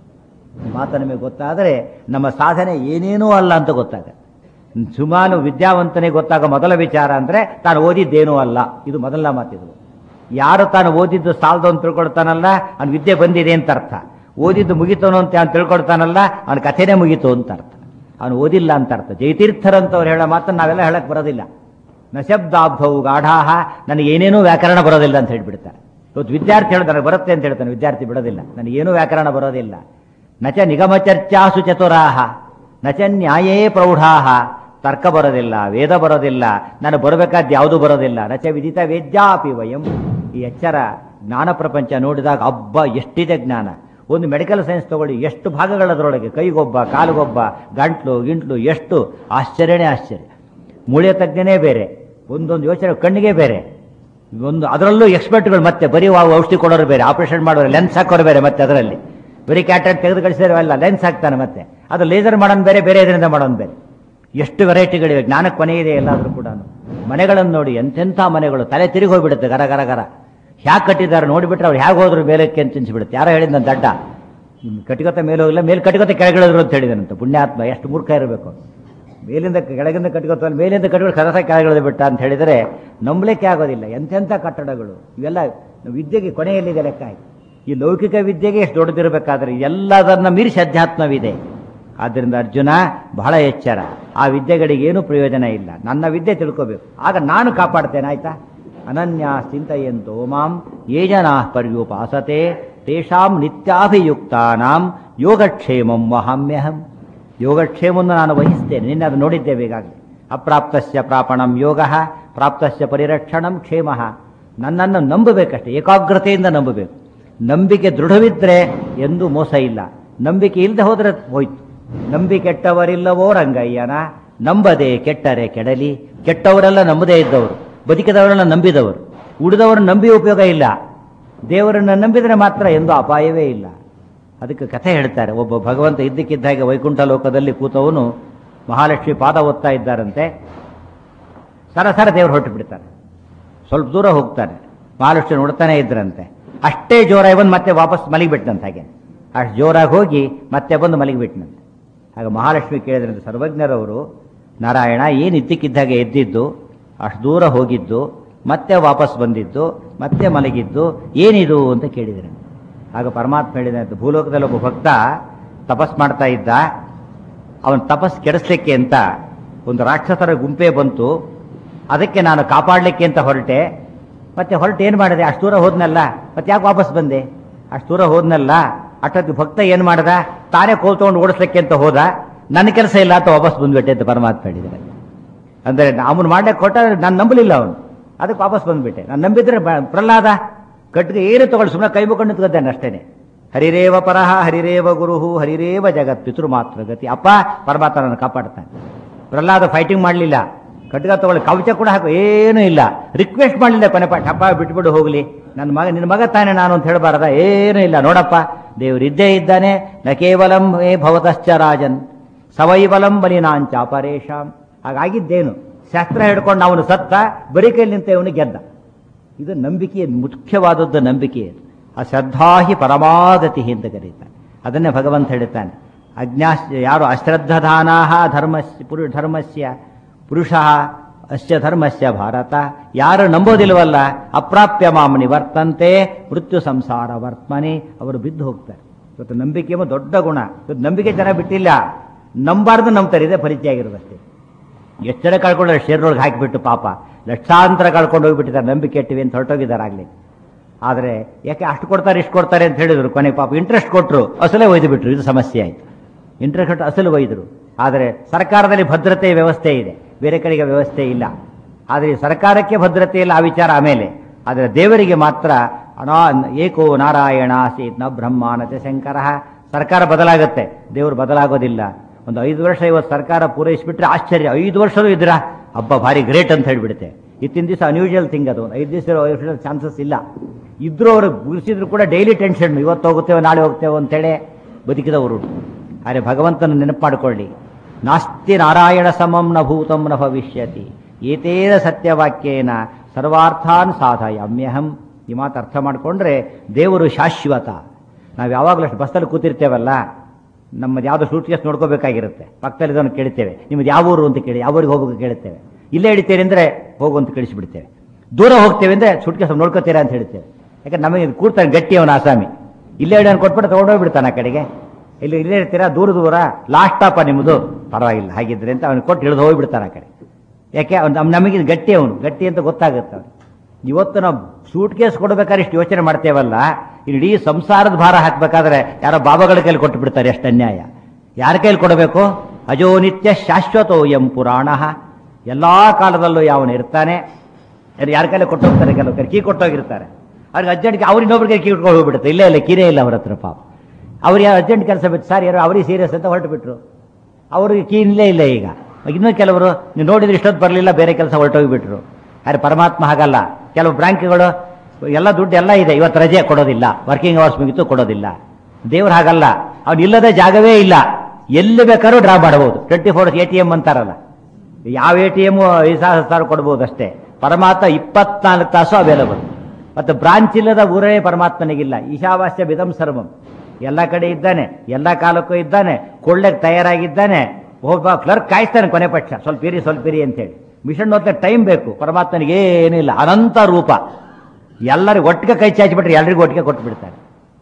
Speaker 1: ಮಾತು ನಮಗೆ ಗೊತ್ತಾದರೆ ನಮ್ಮ ಸಾಧನೆ ಏನೇನೂ ಅಲ್ಲ ಅಂತ ಗೊತ್ತಾಗುತ್ತೆ ಸುಮಾರು ವಿದ್ಯಾವಂತನಿಗೆ ಗೊತ್ತಾಗೋ ಮೊದಲ ವಿಚಾರ ಅಂದರೆ ತಾನು ಓದಿದ್ದೇನೂ ಅಲ್ಲ ಇದು ಮೊದಲ ಮಾತಿದು ಯಾರು ತಾನು ಓದಿದ್ದು ಸಾಲದು ಅಂತ ತಿಳ್ಕೊಳ್ತಾನಲ್ಲ ಅವ್ನ ವಿದ್ಯೆ ಬಂದಿದೆ ಅಂತ ಅರ್ಥ ಓದಿದ್ದು ಮುಗಿತನು ಅಂತ ಅವ್ನು ತಿಳ್ಕೊಳ್ತಾನಲ್ಲ ಅವನ ಕಥೆನೇ ಮುಗೀತು ಅಂತ ಅರ್ಥ ಅವನು ಓದಿಲ್ಲ ಅಂತ ಅರ್ಥ ಜಯತೀರ್ಥರಂತವ್ರು ಹೇಳೋ ಮಾತನ್ನು ನಾವೆಲ್ಲ ಹೇಳಕ್ ಬರೋದಿಲ್ಲ ನ ಶಬ್ದಾಬ್ಧವು ಗಾಢಾಹ ನನಗೆ ಏನೇನೂ ವ್ಯಾಕರಣ ಬರೋದಿಲ್ಲ ಅಂತ ಹೇಳ್ಬಿಡ್ತಾರೆ ಇವತ್ತು ವಿದ್ಯಾರ್ಥಿ ಹೇಳೋದು ನನಗೆ ಬರುತ್ತೆ ಅಂತ ಹೇಳ್ತಾನೆ ವಿದ್ಯಾರ್ಥಿ ಬಿಡೋದಿಲ್ಲ ನನಗೇನೂ ವ್ಯಾಕರಣ ಬರೋದಿಲ್ಲ ನಚ ನಿಗಮ ಚರ್ಚಾಸು ಚತುರಾಹ ನಚ ನ್ಯಾಯೇ ಪ್ರೌಢಾಹ ತರ್ಕ ಬರೋದಿಲ್ಲ ವೇದ ಬರೋದಿಲ್ಲ ನಾನು ಬರಬೇಕಾದ ಯಾವುದೂ ಬರೋದಿಲ್ಲ ನಚ ವಿದಿತ ವೇದ್ಯಾಪಿ ವಯಂ ಈ ಎಚ್ಚರ ಜ್ಞಾನ ಪ್ರಪಂಚ ನೋಡಿದಾಗ ಹಬ್ಬ ಎಷ್ಟಿದೆ ಜ್ಞಾನ ಒಂದು ಮೆಡಿಕಲ್ ಸೈನ್ಸ್ ತಗೊಳ್ಳಿ ಎಷ್ಟು ಭಾಗಗಳದರೊಳಗೆ ಕೈಗೊಬ್ಬ ಕಾಲುಗೊಬ್ಬ ಗಂಟ್ಲು ಗಿಂಟ್ಲು ಎಷ್ಟು ಆಶ್ಚರ್ಯನೇ ಆಶ್ಚರ್ಯ ಮೂಳೆ ತಜ್ಞನೇ ಬೇರೆ ಒಂದೊಂದು ಯೋಚನೆ ಕಣ್ಣಿಗೆ ಬೇರೆ ಒಂದು ಅದರಲ್ಲೂ ಎಕ್ಸ್ಪರ್ಟ್ಗಳು ಮತ್ತೆ ಬರೀ ವಾ- ಔಷಧಿ ಕೊಡೋರು ಬೇರೆ ಆಪರೇಷನ್ ಮಾಡೋರು ಲೆನ್ಸ್ ಹಾಕೋರು ಬೇರೆ ಮತ್ತೆ ಅದರಲ್ಲಿ ಬರೀ ಕ್ಯಾಟ್ರಾಕ್ಟ್ ತೆಗೆದು ಕಳಿಸಿದ್ರೆ ಅಲ್ಲ ಲೆನ್ಸ್ ಹಾಕ್ತಾನೆ ಮತ್ತೆ ಅದು ಲೇಸರ್ ಮಾಡೋನ್ ಬೇರೆ ಬೇರೆ ಇದರಿಂದ ಮಾಡೋನ್ ಬೇರೆ ಎಷ್ಟು ವೆರೈಟಿಗಳಿವೆ ಜ್ಞಾನಕ್ಕೆ ಕೊನೆ ಇದೆ ಎಲ್ಲಾದ್ರೂ ಕೂಡ ಮನೆಗಳನ್ನು ನೋಡಿ ಎಂತೆಂಥ ಮನೆಗಳು ತಲೆ ತಿರುಗಿ ಹೋಗ್ಬಿಡುತ್ತೆ ಗರ ಗರ ಗರ ಹ್ಯಾಕ್ ಕಟ್ಟಿದ್ದಾರೆ ನೋಡಿಬಿಟ್ರೆ ಅವ್ರು ಹೇಗೆ ಹೋದ್ರು ಮೇಲಕ್ಕೆ ಅಂತ ತಿನ್ಸಿಬಿಡುತ್ತೆ ಯಾರೋ ಹೇಳಿದ ನನ್ನ ದಡ್ಡ ನಿಮ್ ಕಟಿಕೊತ ಮೇಲೆ ಹೋಗಿಲ್ಲ ಮೇಲೆ ಕಟಿಕೊತ ಕೆಳಗಿಳಿದ್ರು ಅಂತ ಹೇಳಿದನಂತ ಪುಣ್ಯಾತ್ಮ ಎಷ್ಟು ಮೂರ್ಖ ಇರಬೇಕು ಮೇಲಿಂದ ಕೆಳಗಿಂದ ಕಟ್ಕೋತ ಮೇಲಿಂದ ಕಟ್ಕೊಂಡು ಕರಸ ಕೆಳಗಿಳಿದು ಬಿಟ್ಟ ಅಂತ ಹೇಳಿದರೆ ನಂಬಲಿಕ್ಕೆ ಆಗೋದಿಲ್ಲ ಎಂತೆಂಥ ಕಟ್ಟಡಗಳು ಇವೆಲ್ಲ ವಿದ್ಯೆಗೆ ಕೊನೆಯಲ್ಲಿದೆ ಲೆಕ್ಕ ಆಯ್ತು ಈ ಲೌಕಿಕ ವಿದ್ಯೆಗೆ ಎಷ್ಟು ದೊಡ್ಡದಿರಬೇಕಾದ್ರೆ ಎಲ್ಲದನ್ನ ಮೀರಿಸಿ ಅಧ್ಯಾತ್ಮವಿದೆ ಆದ್ದರಿಂದ ಅರ್ಜುನ ಬಹಳ ಎಚ್ಚರ ಆ ವಿದ್ಯೆಗಳಿಗೆ ಏನು ಪ್ರಯೋಜನ ಇಲ್ಲ ನನ್ನ ವಿದ್ಯೆ ತಿಳ್ಕೋಬೇಕು ಆಗ ನಾನು ಕಾಪಾಡ್ತೇನೆ ಆಯ್ತಾ ಅನನ್ಯ ಚಿಂತೆಯಂತೋ ಮಾಂ ಯೇ ಜನಾ ಪರ್ಯುಪಾಸತೆ ತೇಷಾಂ ನಿತ್ಯಾಭಿಯುಕ್ತಾನಾಂ ಯೋಗಕ್ಷೇಮಂ ವಹಾಮ್ಯಹಂ ಯೋಗಕ್ಷೇಮವನ್ನು ನಾನು ವಹಿಸ್ತೇನೆ ನಿನ್ನೆ ಅದು ನೋಡಿದ್ದೇವೆ ಈಗಾಗಲೇ ಅಪ್ರಾಪ್ತಸ್ಯ ಪ್ರಾಪಣಂ ಯೋಗ ಪ್ರಾಪ್ತಸ್ಯ ಪರಿರಕ್ಷಣಂ ಕ್ಷೇಮ ನನ್ನನ್ನು ನಂಬಬೇಕಷ್ಟೇ ಏಕಾಗ್ರತೆಯಿಂದ ನಂಬಬೇಕು ನಂಬಿಕೆ ದೃಢವಿದ್ರೆ ಎಂದೂ ಮೋಸ ಇಲ್ಲ ನಂಬಿಕೆ ಇಲ್ಲದೆ ಹೋದ್ರೆ ಹೋಯ್ತು ನಂಬಿ ಕೆಟ್ಟವರಿಲ್ಲವೋ ರಂಗಯ್ಯನ ನಂಬದೆ ಕೆಟ್ಟರೆ ಕೆಡಲಿ ಕೆಟ್ಟವರೆಲ್ಲ ನಂಬದೇ ಇದ್ದವರು ಬದುಕಿದವರೆಲ್ಲ ನಂಬಿದವರು ಉಳಿದವರು ನಂಬಿ ಉಪಯೋಗ ಇಲ್ಲ ದೇವರನ್ನು ನಂಬಿದರೆ ಮಾತ್ರ ಎಂದು ಅಪಾಯವೇ ಇಲ್ಲ ಅದಕ್ಕೆ ಕಥೆ ಹೇಳ್ತಾರೆ ಒಬ್ಬ ಭಗವಂತ ಇದ್ದಕ್ಕಿದ್ದ ಹಾಗೆ ವೈಕುಂಠ ಲೋಕದಲ್ಲಿ ಕೂತವನು ಮಹಾಲಕ್ಷ್ಮಿ ಪಾದ ಓದ್ತಾ ಇದ್ದಾರಂತೆ ಸರಸರ ದೇವರು ಹೊರಟು ಬಿಡ್ತಾರೆ ಸ್ವಲ್ಪ ದೂರ ಹೋಗ್ತಾನೆ ಮಹಾಲಕ್ಷ್ಮಿ ನೋಡ್ತಾನೆ ಇದ್ರಂತೆ ಅಷ್ಟೇ ಜೋರಾಗಿ ಬಂದು ಮತ್ತೆ ವಾಪಸ್ ಮಲಗಿಬಿಟ್ನಂತ ಹಾಗೆ ಅಷ್ಟು ಜೋರಾಗಿ ಹೋಗಿ ಮತ್ತೆ ಬಂದು ಮಲಗಿಬಿಟ್ನಂತೆ ಆಗ ಮಹಾಲಕ್ಷ್ಮಿ ಕೇಳಿದ್ರಂತೆ ಸರ್ವಜ್ಞರವರು ನಾರಾಯಣ ಏನು ಇದ್ದಕ್ಕಿದ್ದಾಗೆ ಎದ್ದಿದ್ದು ಅಷ್ಟು ದೂರ ಹೋಗಿದ್ದು ಮತ್ತೆ ವಾಪಸ್ ಬಂದಿದ್ದು ಮತ್ತೆ ಮಲಗಿದ್ದು ಏನಿದು ಅಂತ ಕೇಳಿದ್ರು ಆಗ ಪರಮಾತ್ಮ ಹೇಳಿದಂತೆ ಭೂಲೋಕದಲ್ಲಿ ಒಬ್ಬ ಭಕ್ತ ತಪಸ್ ಮಾಡ್ತಾ ಇದ್ದ ಅವನ ತಪಸ್ ಕೆಡಿಸ್ಲಿಕ್ಕೆ ಅಂತ ಒಂದು ರಾಕ್ಷಸರ ಗುಂಪೇ ಬಂತು ಅದಕ್ಕೆ ನಾನು ಕಾಪಾಡಲಿಕ್ಕೆ ಅಂತ ಹೊರಟೆ ಮತ್ತೆ ಹೊರಟು ಏನು ಮಾಡಿದೆ ಅಷ್ಟು ದೂರ ಹೋದ್ನಲ್ಲ ಮತ್ತೆ ಯಾಕೆ ವಾಪಸ್ ಬಂದೆ ಅಷ್ಟು ದೂರ ಹೋದ್ನಲ್ಲ ಅಷ್ಟೊತ್ತಿಗೆ ಭಕ್ತ ಏನು ಮಾಡ್ದ ತಾನೇ ಕೋಲ್ ತಗೊಂಡು ಓಡಿಸ್ಲಿಕ್ಕೆ ಅಂತ ಹೋದ ನನ್ನ ಕೆಲಸ ಇಲ್ಲ ಅಂತ ವಾಪಸ್ ಬಂದ್ಬಿಟ್ಟೆ ಅಂತ ಪರಮಾತ್ಮ ಹೇಳಿದ್ದಾರೆ ಅಂದರೆ ಅವನು ಮಾಡ್ಲಿಕ್ಕೆ ಕೊಟ್ಟ ನಾನು ನಂಬಲಿಲ್ಲ ಅವನು ಅದಕ್ಕೆ ವಾಪಸ್ ಬಂದ್ಬಿಟ್ಟೆ ನಾನು ನಂಬಿದ್ರೆ ಬ- ಪ್ರಹ್ಲಾದ ಕಟ್ಟಿಗೆ ಏನು ತಗೊಳ್ಳಿ ಸುಮ್ಮನೆ ಕೈ ಮುಕೊಂಡು ನಿಂತ್ಕೊದ್ದಾನೆ ಅಷ್ಟೇನೆ ಹರಿರೇವ ಪರಹ ಹರಿರೇವ ಗುರುಹು ಹರಿರೇವ ಜಗತ್ ಪಿತೃ ಮಾತ್ರ ಗತಿ ಅಪ್ಪ ಪರಮಾತ್ಮ ನನ್ನ ಕಾಪಾಡ್ತಾನೆ ಪ್ರಹ್ಲಾದ ಫೈಟಿಂಗ್ ಮಾಡಲಿಲ್ಲ ಖಡ್ಗ ತಗೊಳ್ಳಿ ಕವಚ ಕೂಡ ಹಾಕು ಏನೂ ಇಲ್ಲ ರಿಕ್ವೆಸ್ಟ್ ಮಾಡಲಿಲ್ಲ ಕೊನೆ ಪಾಠ ಅಪ್ಪ ಬಿಟ್ಬಿಡು ಹೋಗ್ಲಿ ನನ್ನ ಮಗ ನಿನ್ನ ಮಗ ತಾನೆ ನಾನು ಅಂತ ಹೇಳಬಾರದ ಏನೂ ಇಲ್ಲ ನೋಡಪ್ಪ ದೇವರಿದ್ದೇ ಇದ್ದಾನೆ ನ ಕೇವಲಂ ಹೇ ಭವತಶ್ಚ ರಾಜನ್ ಸವೈವಲಂ ಬಲಿನಾಂಚ ಪರೇಶಾಂ ಹಾಗಾಗಿದ್ದೇನು ಶಾಸ್ತ್ರ ಹಿಡ್ಕೊಂಡು ಅವನು ಸತ್ತ ಬರೀ ಕೈಲಿ ನಿಂತ ಇವನು ಗೆದ್ದ ಇದು ನಂಬಿಕೆಯ ಮುಖ್ಯವಾದದ್ದು ನಂಬಿಕೆ ಇದು ಆ ಶ್ರದ್ಧಾಹಿ ಪರಮಾಗತಿ ಅಂತ ಕರೀತಾನೆ ಅದನ್ನೇ ಭಗವಂತ ಹೇಳ್ತಾನೆ ಅಜ್ಞಾಸ್ ಯಾರು ಅಶ್ರದ್ಧಧಾನಾ ಧರ್ಮಸ್ಯ ಪುರು ಧರ್ಮಸ್ಯ ಪುರುಷ ಅಸ್ಯ ಧರ್ಮಸ್ಯ ಭಾರತ ಯಾರು ನಂಬೋದಿಲ್ವಲ್ಲ ಅಪ್ರಾಪ್ಯ ಮಾಂ ನಿವರ್ತಂತೆ ಮೃತ್ಯು ಸಂಸಾರ ವರ್ತಮನೆ ಅವರು ಬಿದ್ದು ಹೋಗ್ತಾರೆ ಇವತ್ತು ನಂಬಿಕೆ ಎಂಬ ದೊಡ್ಡ ಗುಣ ಇವತ್ತು ನಂಬಿಕೆ ಜನ ಬಿಟ್ಟಿಲ್ಲ ನಂಬಾರ್ದು ನಂಬ್ತಾರೆ ಇದೇ ಪರಿಚಯ ಆಗಿರೋದಷ್ಟೇ ಎಚ್ಚರ ಕಳ್ಕೊಂಡ್ರೆ ಶೇರ್ನೊಳಗೆ ಹಾಕಿಬಿಟ್ಟು ಪಾಪ ಲಕ್ಷಾಂತರ ಕಳ್ಕೊಂಡು ಹೋಗ್ಬಿಟ್ಟಿದ್ದಾರೆ ನಂಬಿಕೆ ಇಟ್ಟಿವಿ ಅಂತ ಹೊರಟೋಗಿದ್ದಾರೆ ಆಗ್ಲಿ ಆದರೆ ಯಾಕೆ ಅಷ್ಟು ಕೊಡ್ತಾರೆ ಇಷ್ಟು ಕೊಡ್ತಾರೆ ಅಂತ ಹೇಳಿದ್ರು ಕೊನೆಗೆ ಪಾಪ ಇಂಟ್ರೆಸ್ಟ್ ಕೊಟ್ಟರು ಅಸಲೇ ಒಯ್ದು ಬಿಟ್ರು ಇದು ಸಮಸ್ಯೆ ಆಯಿತು ಇಂಟ್ರೆಸ್ಟ್ ಕೊಟ್ಟು ಅಸಲು ಒಯ್ದರು ಆದರೆ ಸರ್ಕಾರದಲ್ಲಿ ಭದ್ರತೆ ವ್ಯವಸ್ಥೆ ಇದೆ ಬೇರೆ ಕಡೆಗೆ ವ್ಯವಸ್ಥೆ ಇಲ್ಲ ಆದರೆ ಈ ಸರ್ಕಾರಕ್ಕೆ ಭದ್ರತೆ ಇಲ್ಲ ಆ ವಿಚಾರ ಆಮೇಲೆ ಆದರೆ ದೇವರಿಗೆ ಮಾತ್ರ ಅನಾ ಏಕೋ ನಾರಾಯಣ ಆಸೀತ್ ನ ಬ್ರಹ್ಮಾನತೆ ಶಂಕರ ಸರ್ಕಾರ ಬದಲಾಗುತ್ತೆ ದೇವರು ಬದಲಾಗೋದಿಲ್ಲ ಒಂದು ಐದು ವರ್ಷ ಇವತ್ತು ಸರ್ಕಾರ ಪೂರೈಸಿಬಿಟ್ರೆ ಆಶ್ಚರ್ಯ ಐದು ವರ್ಷವೂ ಇದ್ದೀರಾ ಹಬ್ಬ ಭಾರಿ ಗ್ರೇಟ್ ಅಂತ ಹೇಳಿಬಿಡುತ್ತೆ ಇತ್ತಿನ ದಿವಸ ಅನ್ಯೂಜುವಲ್ ಥಿಂಗ್ ಅದು ಒಂದು ಐದು ದಿವಸ ಚಾನ್ಸಸ್ ಇಲ್ಲ ಇದ್ರೂ ಅವರು ಮುಗಿಸಿದ್ರು ಕೂಡ ಡೈಲಿ ಟೆನ್ಷನ್ ಇವತ್ತು ಹೋಗುತ್ತೇವೆ ನಾಳೆ ಹೋಗ್ತೇವೆ ಅಂತೇಳಿ ಬದುಕಿದವರು ಆದರೆ ಭಗವಂತನ ನೆನಪು ಮಾಡಿಕೊಳ್ಳಿ ನಾಸ್ತಿ ನಾರಾಯಣ ಸಮಂ ನ ಭೂತಂ ನ ಭವಿಷ್ಯತಿ ಏತೇನ ಸತ್ಯವಾಕ್ಯೇನ ಸರ್ವಾರ್ಥಾನ್ ಸಾಧಯಾಮ್ಯಹಂ ಈ ಮಾತು ಅರ್ಥ ಮಾಡಿಕೊಂಡ್ರೆ ದೇವರು ಶಾಶ್ವತ ನಾವು ಯಾವಾಗಲೂ ಅಷ್ಟು ಬಸ್ಸಲ್ಲಿ ಕೂತಿರ್ತೇವಲ್ಲ ನಮ್ಮದು ಯಾವುದೋ ಸೂಟ್ ಕೇಸ್ ನೋಡ್ಕೋಬೇಕಾಗಿರುತ್ತೆ ಪಕ್ಕದಲ್ಲಿ ಇದನ್ನು ಕೇಳ್ತೇವೆ ನಿಮ್ಮದು ಯಾವ ಊರು ಅಂತ ಕೇಳಿ ಯಾವ ಊರಿಗೆ ಹೋಗೋಕೆ ಕೇಳ್ತೇವೆ ಇಲ್ಲೇ ಹಿಡಿತೇವೆ ಅಂದರೆ ಹೋಗು ಅಂತ ಕಳಿಸಿಬಿಡ್ತೇವೆ ದೂರ ಹೋಗ್ತೇವೆ ಅಂದರೆ ಸೂಟ್ ಕೇಸ್ ನೋಡ್ಕೋತೀರಾ ಅಂತ ಹೇಳ್ತೇವೆ ಯಾಕಂದ್ರೆ ನಮಗೆ ಇದು ಕೂಡ್ತಾನೆ ಗಟ್ಟಿ ಅವನ ಆಸಾಮಿ ಇಲ್ಲೇ ಹಿಡಿಯೋನು ಕೊಟ್ಬಿಟ್ಟು ತೊಗೊಂಡೋಗ್ಬಿಡ್ತಾನೆ ಆ ಕಡೆಗೆ ಇಲ್ಲಿ ಇಲ್ಲೇ ಇರ್ತೀರಾ ದೂರ ದೂರ ಲಾಸ್ಟ್ ಸ್ಟಾಪ ನಿಮ್ಮದು ಪರವಾಗಿಲ್ಲ ಹಾಗಿದ್ರೆ ಅಂತ ಅವನಿಗೆ ಕೊಟ್ಟು ಇಳಿದು ಹೋಗ್ಬಿಡ್ತಾನೆ ಆ ಕಡೆ ಯಾಕೆ ಅವ್ನು ನಮ್ ನಮಗೆ ಗಟ್ಟಿ ಅವನು ಗಟ್ಟಿ ಅಂತ ಗೊತ್ತಾಗುತ್ತೆ ಅವ್ನು ಇವತ್ತು ನಾವು ಸೂಟ್ ಕೇಸ್ ಕೊಡ್ಬೇಕಾದ್ರೆ ಇಷ್ಟು ಯೋಚನೆ ಮಾಡ್ತೇವಲ್ಲ ಇಡೀ ಸಂಸಾರದ ಭಾರ ಹಾಕ್ಬೇಕಾದ್ರೆ ಯಾರೋ ಬಾಬಾಗಳ ಕೈಲಿ ಕೊಟ್ಟು ಬಿಡ್ತಾರೆ ಎಷ್ಟು ಅನ್ಯಾಯ ಯಾರ ಕೈಲಿ ಕೊಡಬೇಕು ಅಜೋ ನಿತ್ಯ ಶಾಶ್ವತೋ ಎಂ ಪುರಾಣ ಎಲ್ಲಾ ಕಾಲದಲ್ಲೂ ಯಾವನು ಇರ್ತಾನೆ ಯಾರು ಯಾರ ಕೈಲಿ ಕೊಟ್ಟೋಗ್ತಾರೆ ಕೆಲವು ಕೈ ಕೀ ಕೊಟ್ಟೋಗಿರ್ತಾರೆ ಅವ್ರಿಗೆ ಅರ್ಜೆಂಟ್ಗೆ ಅವ್ರು ಇನ್ನೊಬ್ರಿಗೆ ಕೀ ಕೊಟ್ಟು ಹೋಗ್ಬಿಡುತ್ತೆ ಇಲ್ಲೇ ಇಲ್ಲ ಕೀರೇ ಇಲ್ಲ ಅವ್ರ ಹತ್ರ ಪಾಪ ಅವ್ರಿಗೆ ಅರ್ಜೆಂಟ್ ಕೆಲಸ ಬಿಟ್ಟು ಸರ್ ಯಾರು ಅವ್ರಿಗೆ ಸೀರಿಯಸ್ ಅಂತ ಹೊರಟು ಬಿಟ್ರು ಅವ್ರಿಗೆ ಕೀ ಇಲ್ಲೇ ಇಲ್ಲ ಈಗ ಇನ್ನೂ ಕೆಲವರು ನೀವು ನೋಡಿದ್ರೆ ಇಷ್ಟೊತ್ತು ಬರಲಿಲ್ಲ ಬೇರೆ ಕೆಲಸ ಹೊರಟೋಗಿಬಿಟ್ರು ಆದರೆ ಪರಮಾತ್ಮ ಹಾಗಲ್ಲ ಕೆಲವು ಬ್ಯಾಂಕ್ಗಳು ಎಲ್ಲ ದುಡ್ಡು ಎಲ್ಲ ಇದೆ ಇವತ್ತು ರಜೆ ಕೊಡೋದಿಲ್ಲ ವರ್ಕಿಂಗ್ ಅವರ್ಸ್ ಮುಗಿತು ಕೊಡೋದಿಲ್ಲ ದೇವ್ರು ಹಾಗಲ್ಲ ಅವ್ನು ಇಲ್ಲದ ಜಾಗವೇ ಇಲ್ಲ ಎಲ್ಲಿ ಬೇಕಾದ್ರೂ ಡ್ರಾ ಮಾಡಬಹುದು twenty four A T M ಅಂತಾರಲ್ಲ ಯಾವ ಎ ಟಿ ಎಮ್ ಐದು ಸಾವಿರ ಸಾವಿರ ಕೊಡ್ಬೋದು ಅಷ್ಟೇ ಪರಮಾತ್ಮ ಇಪ್ಪತ್ನಾಲ್ಕು ತಾಸು ಅವೈಲಬಲ್ ಮತ್ತು ಬ್ರಾಂಚ್ ಇಲ್ಲದ ಊರೇ ಪರಮಾತ್ಮನಿಗಿಲ್ಲ ಈಶಾವಾಸ್ಯ ಬಿದಂ ಸರ್ವಂ ಎಲ್ಲ ಕಡೆ ಇದ್ದಾನೆ ಎಲ್ಲ ಕಾಲಕ್ಕೂ ಇದ್ದಾನೆ ಕೊಳ್ಳಕ್ಕೆ ತಯಾರಾಗಿದ್ದಾನೆ ಒಬ್ಬ ಕ್ಲರ್ಕ್ ಕಾಯಿಸ್ತಾನೆ ಕೊನೆ ಪಕ್ಷ ಸ್ವಲ್ಪ ಇರಿ ಸ್ವಲ್ಪ ಇರಿ ಅಂತೇಳಿ ಮಿಷನ್ ಓದ್ತಾ ಟೈಮ್ ಬೇಕು ಪರಮಾತ್ಮನಿಗೆ ಏನಿಲ್ಲ ಅನಂತ ರೂಪ ಎಲ್ಲರಿಗೂ ಒಟ್ಟಿಗೆ ಕೈ ಚಾಚಿಬಿಟ್ರೆ ಎಲ್ಲರಿಗೂ ಒಟ್ಟಿಗೆ ಕೊಟ್ಟು ಬಿಡ್ತಾರೆ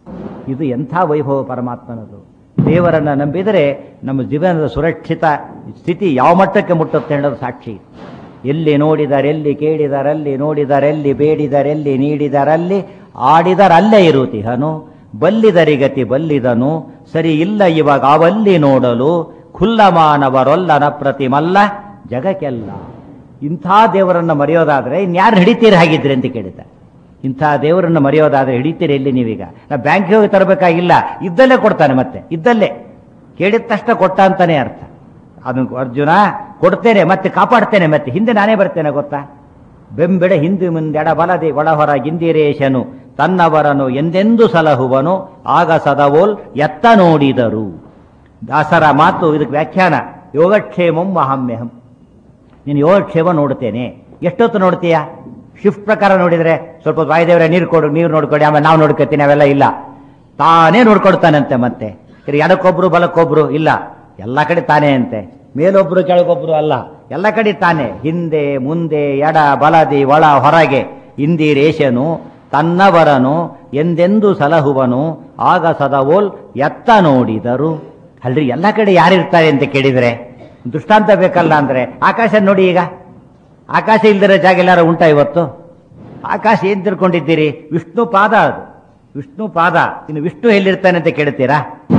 Speaker 1: ಇದು ಎಂಥ ವೈಭವ ಪರಮಾತ್ಮನದು ದೇವರನ್ನ ನಂಬಿದರೆ ನಮ್ಮ ಜೀವನದ ಸುರಕ್ಷಿತ ಸ್ಥಿತಿ ಯಾವ ಮಟ್ಟಕ್ಕೆ ಮುಟ್ಟುತ್ತೆ ಅನ್ನೋದು ಸಾಕ್ಷಿ ಎಲ್ಲಿ ನೋಡಿದರೆಲ್ಲಿ ಕೇಳಿದರಲ್ಲಿ ನೋಡಿದರೆಲ್ಲಿ ಬೇಡಿದರೆಲ್ಲಿ ನೀಡಿದರಲ್ಲಿ ಆಡಿದರಲ್ಲೇ ಇರುತಿಹನು ಬಲ್ಲಿದರಿಗತಿ ಬಲ್ಲಿದನು ಸರಿ ಇಲ್ಲ ಇವಾಗ ಅವಲ್ಲಿ ನೋಡಲು ಖುಲ್ಲಮಾನವರೊಲ್ಲನ ಪ್ರತಿಮಲ್ಲ ಜಗಕ್ಕೆಲ್ಲ ಇಂಥ ದೇವರನ್ನ ಮರೆಯೋದಾದ್ರೆ ಇನ್ಯಾರು ಹಿಡಿತೀರಿ ಹಾಗಿದ್ರಿ ಅಂತ ಕೇಳಿದ್ದಾರೆ ಇಂಥ ದೇವರನ್ನ ಮರೆಯೋದಾದ್ರೆ ಹಿಡಿತೀರಿ ಎಲ್ಲಿ ನೀವೀಗ ನಾ ಬ್ಯಾಂಕ್ಗೆ ಹೋಗಿ ತರಬೇಕಾಗಿಲ್ಲ ಇದ್ದಲ್ಲೇ ಕೊಡ್ತಾನೆ ಮತ್ತೆ ಇದ್ದಲ್ಲೇ ಕೇಳಿದ ತಕ್ಷಣ ಕೊಟ್ಟ ಅಂತಾನೆ ಅರ್ಥ ಅದನ್ನು ಅರ್ಜುನ ಕೊಡ್ತೇನೆ ಮತ್ತೆ ಕಾಪಾಡ್ತೇನೆ ಮತ್ತೆ ಹಿಂದೆ ನಾನೇ ಬರ್ತೇನೆ ಗೊತ್ತಾ ಬೆಂಬೆಡೆ ಹಿಂದೆ ಮುಂದೆಡ ಬಲದೆ ಒಳಹೊರ ಗಿಂದಿರೇಶನು ತನ್ನವರನು ಎಂದೆಂದು ಸಲಹುವನು ಆಗ ಸದವೋಲ್ ಎತ್ತ ನೋಡಿದರು ದಾಸರ ಮಾತು ಇದಕ್ಕೆ ವ್ಯಾಖ್ಯಾನ ಯೋಗಕ್ಷೇಮಂ ಮಹಾಮ್ಯಹಂ ನೀನು ಯೋಗಕ್ಷೇಮ ನೋಡ್ತೇನೆ ಎಷ್ಟೊತ್ತು ನೋಡ್ತೀಯ ಶಿಫ್ಟ್ ಪ್ರಕಾರ ನೋಡಿದ್ರೆ ಸ್ವಲ್ಪ ವಾಯುದೇವರ ನೀರು ಕೊಡು ನೀರು ನೋಡ್ಕೊಡಿ ಆಮೇಲೆ ನಾವು ನೋಡ್ಕೊತೀನಿ ಅವೆಲ್ಲ ಇಲ್ಲ ತಾನೇ ನೋಡ್ಕೊಡ್ತಾನಂತೆ ಮತ್ತೆ ಇದು ಎಡಕ್ಕೊಬ್ರು ಬಲಕ್ಕೊಬ್ರು ಇಲ್ಲ ಎಲ್ಲ ಕಡೆ ತಾನೇ ಅಂತೆ ಮೇಲೊಬ್ರು ಕೆಳಗೊಬ್ರು ಅಲ್ಲ ಎಲ್ಲ ಕಡೆ ತಾನೇ ಹಿಂದೆ ಮುಂದೆ ಎಡ ಬಲದಿ ಒಳ ಹೊರಗೆ ಇಂದಿರೇಶನು ತನ್ನವರನು ಎಂದೆಂದು ಸಲಹುವನು ಆಗ ಸದವೋಲ್ ಎತ್ತ ನೋಡಿದರು ಅಲ್ರಿ ಎಲ್ಲ ಕಡೆ ಯಾರಿರ್ತಾರೆ ಅಂತ ಕೇಳಿದ್ರೆ ದೃಷ್ಟಾಂತ ಬೇಕಲ್ಲ ಅಂದ್ರೆ ಆಕಾಶ ನೋಡಿ ಈಗ ಆಕಾಶ ಇಲ್ದಿರೋ ಜಾಗ ಎಲ್ಲಾರು ಉಂಟಾ ಇವತ್ತು ಆಕಾಶ ಏನ್ ತಿಳ್ಕೊಂಡಿದ್ದೀರಿ ವಿಷ್ಣು ಪಾದ ಅದು ವಿಷ್ಣು ಪಾದ ಇನ್ನು ವಿಷ್ಣು ಎಲ್ಲಿರ್ತಾನೆ ಅಂತ ಕೇಳ್ತೀರಾ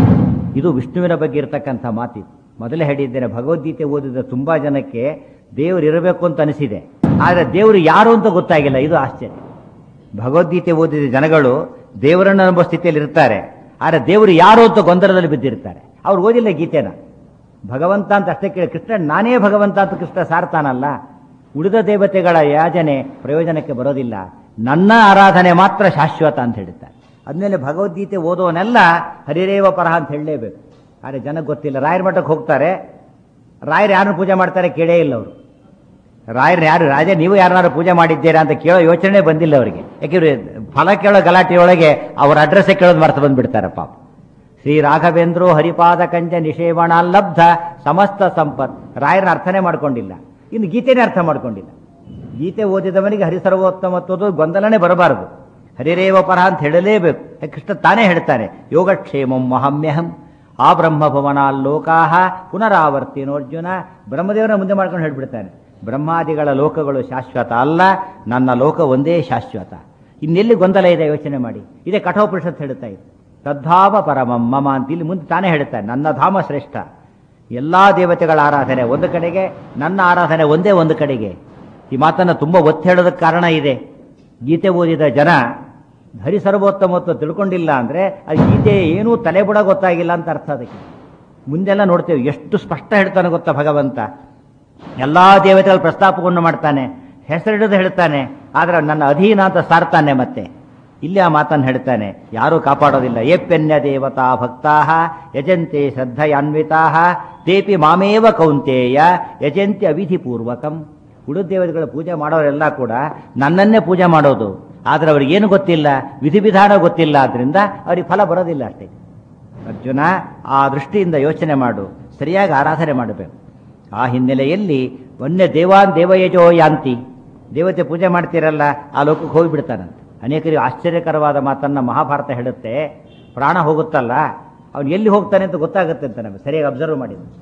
Speaker 1: ಇದು ವಿಷ್ಣುವಿನ ಬಗ್ಗೆ ಇರತಕ್ಕಂಥ ಮಾತಿದು ಮೊದಲೇ ಹೇಳಿದ್ದೇನೆ ಭಗವದ್ಗೀತೆ ಓದಿದ ತುಂಬಾ ಜನಕ್ಕೆ ದೇವರು ಇರಬೇಕು ಅಂತ ಅನಿಸಿದೆ ಆದರೆ ದೇವರು ಯಾರು ಅಂತ ಗೊತ್ತಾಗಿಲ್ಲ ಇದು ಆಶ್ಚರ್ಯ ಭಗವದ್ಗೀತೆ ಓದಿದ ಜನಗಳು ದೇವರನ್ನು ನಂಬೋ ಸ್ಥಿತಿಯಲ್ಲಿ ಇರ್ತಾರೆ ಆದರೆ ದೇವರು ಯಾರು ಅಂತ ಗೊಂದಲದಲ್ಲಿ ಬಿದ್ದಿರ್ತಾರೆ ಅವ್ರು ಓದಿಲ್ಲ ಗೀತೆನ ಭಗವಂತ ಅಂತ ಅಷ್ಟೇ ಕೇಳಿ ಕೃಷ್ಣ ನಾನೇ ಭಗವಂತ ಅಂತ ಕೃಷ್ಣ ಸಾರ್ತಾನಲ್ಲ ಉಳಿದ ದೇವತೆಗಳ ಯಾಜನೆ ಪ್ರಯೋಜನಕ್ಕೆ ಬರೋದಿಲ್ಲ ನನ್ನ ಆರಾಧನೆ ಮಾತ್ರ ಶಾಶ್ವತ ಅಂತ ಹೇಳ್ತಾರೆ ಅದ್ಮೇಲೆ ಭಗವದ್ಗೀತೆ ಓದೋನೆಲ್ಲ ಹರಿರೇವ ಪರಹ ಅಂತ ಹೇಳಲೇಬೇಕು ಆದರೆ ಜನಕ್ಕೆ ಗೊತ್ತಿಲ್ಲ ರಾಯರ ಮಠಕ್ಕೆ ಹೋಗ್ತಾರೆ ರಾಯರು ಯಾರನ್ನು ಪೂಜೆ ಮಾಡ್ತಾರೆ ಕೇಳೇ ಇಲ್ಲ ಅವರು ರಾಯರು ಯಾರು ರಾಜ ನೀವು ಯಾರನ್ನಾರು ಪೂಜೆ ಮಾಡಿದ್ದೀರಾ ಅಂತ ಕೇಳೋ ಯೋಚನೆ ಬಂದಿಲ್ಲ ಅವರಿಗೆ ಯಾಕೆಂದ್ರೆ ಫಲ ಕೇಳೋ ಗಲಾಟೆಯೊಳಗೆ ಅವರ ಅಡ್ರೆಸ್ಸೇ ಕೇಳೋದು ಮರ್ತು ಬಂದ್ಬಿಡ್ತಾರೆ ಪಾಪ ಶ್ರೀ ರಾಘವೇಂದ್ರ ಹರಿಪಾದ ಕಂಜ ನಿಷೇವಣ ಲಬ್ಧ ಸಮಸ್ತ ಸಂಪತ್ ರಾಯರನ್ನ ಅರ್ಥನೇ ಮಾಡ್ಕೊಂಡಿಲ್ಲ ಇನ್ನು ಗೀತೆನೇ ಅರ್ಥ ಮಾಡ್ಕೊಂಡಿಲ್ಲ ಗೀತೆ ಓದಿದವನಿಗೆ ಹರಿಸರ್ವೋತ್ತಮತ್ವದ ಗೊಂದಲನೇ ಬರಬಾರದು ಹರಿರೇವ ಪರ ಅಂತ ಹೇಳಲೇಬೇಕು ಕೃಷ್ಣ ತಾನೇ ಹೇಳ್ತಾನೆ ಯೋಗಕ್ಷೇಮಂ ಮಹಾಮ್ಯಹಂ ಆ ಬ್ರಹ್ಮಭವನಾಲ್ಲೋಕಾಹ ಪುನರಾವರ್ತಿನೋರ್ಜುನ ಬ್ರಹ್ಮದೇವರ ಮುಂದೆ ಮಾಡ್ಕೊಂಡು ಹೇಳ್ಬಿಡ್ತಾನೆ ಬ್ರಹ್ಮಾದಿಗಳ ಲೋಕಗಳು ಶಾಶ್ವತ ಅಲ್ಲ ನನ್ನ ಲೋಕ ಒಂದೇ ಶಾಶ್ವತ ಇನ್ನೆಲ್ಲಿ ಗೊಂದಲ ಇದೆ ಯೋಚನೆ ಮಾಡಿ ಇದೇ ಕಠೋಪನಿಷತ್ ಹೇಳ್ತಾ ಇದೆ ತದ್ಧಾಮ ಪರಮಂ ಮಮ ಅಂತ ಇಲ್ಲಿ ಮುಂದೆ ತಾನೇ ಹೇಳ್ತಾನೆ ನನ್ನ ಧಾಮ ಶ್ರೇಷ್ಠ ಎಲ್ಲಾ ದೇವತೆಗಳ ಆರಾಧನೆ ಒಂದು ಕಡೆಗೆ ನನ್ನ ಆರಾಧನೆ ಒಂದೇ ಒಂದು ಕಡೆಗೆ ಈ ಮಾತನ್ನು ತುಂಬ ಒತ್ತಿ ಹೇಳೋದಕ್ಕೆ ಕಾರಣ ಇದೆ ಗೀತೆ ಓದಿದ ಜನ ಹರಿಸರ್ವೋತ್ತಮತ್ವ ತಿಳ್ಕೊಂಡಿಲ್ಲ ಅಂದ್ರೆ ಅದು ಗೀತೆ ಏನೂ ತಲೆ ಬುಡ ಗೊತ್ತಾಗಿಲ್ಲ ಅಂತ ಅರ್ಥ ಅದಕ್ಕೆ ಮುಂದೆಲ್ಲ ನೋಡ್ತೇವೆ ಎಷ್ಟು ಸ್ಪಷ್ಟ ಹೇಳ್ತಾನೆ ಗೊತ್ತಾ ಭಗವಂತ ಎಲ್ಲಾ ದೇವತೆಗಳ ಪ್ರಸ್ತಾಪವನ್ನು ಮಾಡ್ತಾನೆ ಹೆಸರಿಡದು ಹೇಳ್ತಾನೆ ಆದ್ರೆ ನನ್ನ ಅಧೀನ ಅಂತ ಸಾರ್ತಾನೆ ಮತ್ತೆ ಇಲ್ಲಿ ಆ ಮಾತನ್ನು ಹೇಳ್ತಾನೆ ಯಾರೂ ಕಾಪಾಡೋದಿಲ್ಲ ಏಪ್ಯನ್ಯ ದೇವತಾ ಭಕ್ತಾ ಯಜಂತೆ ಶ್ರದ್ಧಯಾನ್ವಿತಾ ತೇಪಿ ಮಾಮೇವ ಕೌಂತೇಯ ಯಜಂತಿ ಅವಿಧಿಪೂರ್ವಕಂ ಉಳಿದ ದೇವತೆಗಳ ಪೂಜೆ ಮಾಡೋರೆಲ್ಲ ಕೂಡ ನನ್ನನ್ನೇ ಪೂಜೆ ಮಾಡೋದು ಆದ್ರೆ ಅವ್ರಿಗೇನು ಗೊತ್ತಿಲ್ಲ ವಿಧಿವಿಧಾನ ಗೊತ್ತಿಲ್ಲ ಆದ್ರಿಂದ ಅವ್ರಿಗೆ ಫಲ ಬರೋದಿಲ್ಲ ಅಷ್ಟೇ ಅರ್ಜುನ ಆ ದೃಷ್ಟಿಯಿಂದ ಯೋಚನೆ ಮಾಡು ಸರಿಯಾಗಿ ಆರಾಧನೆ ಮಾಡಬೇಕು ಆ ಹಿನ್ನೆಲೆಯಲ್ಲಿ ಒನ್ನೆ ದೇವಾನ್ ದೇವಯಜೋ ಯಾಂತಿ ದೇವತೆ ಪೂಜೆ ಮಾಡ್ತೀರಲ್ಲ ಆ ಲೋಕಕ್ಕೆ ಹೋಗಿಬಿಡ್ತಾನಂತೆ ಅನೇಕರಿಗೆ ಆಶ್ಚರ್ಯಕರವಾದ ಮಾತನ್ನ ಮಹಾಭಾರತ ಹೇಳುತ್ತೆ ಪ್ರಾಣ ಹೋಗುತ್ತಲ್ಲ ಅವನು ಎಲ್ಲಿ ಹೋಗ್ತಾನೆ ಅಂತ ಗೊತ್ತಾಗುತ್ತೆ ಅಂತ ನಮಗೆ ಸರಿಯಾಗಿ ಅಬ್ಸರ್ವ್ ಮಾಡಿದ್ದು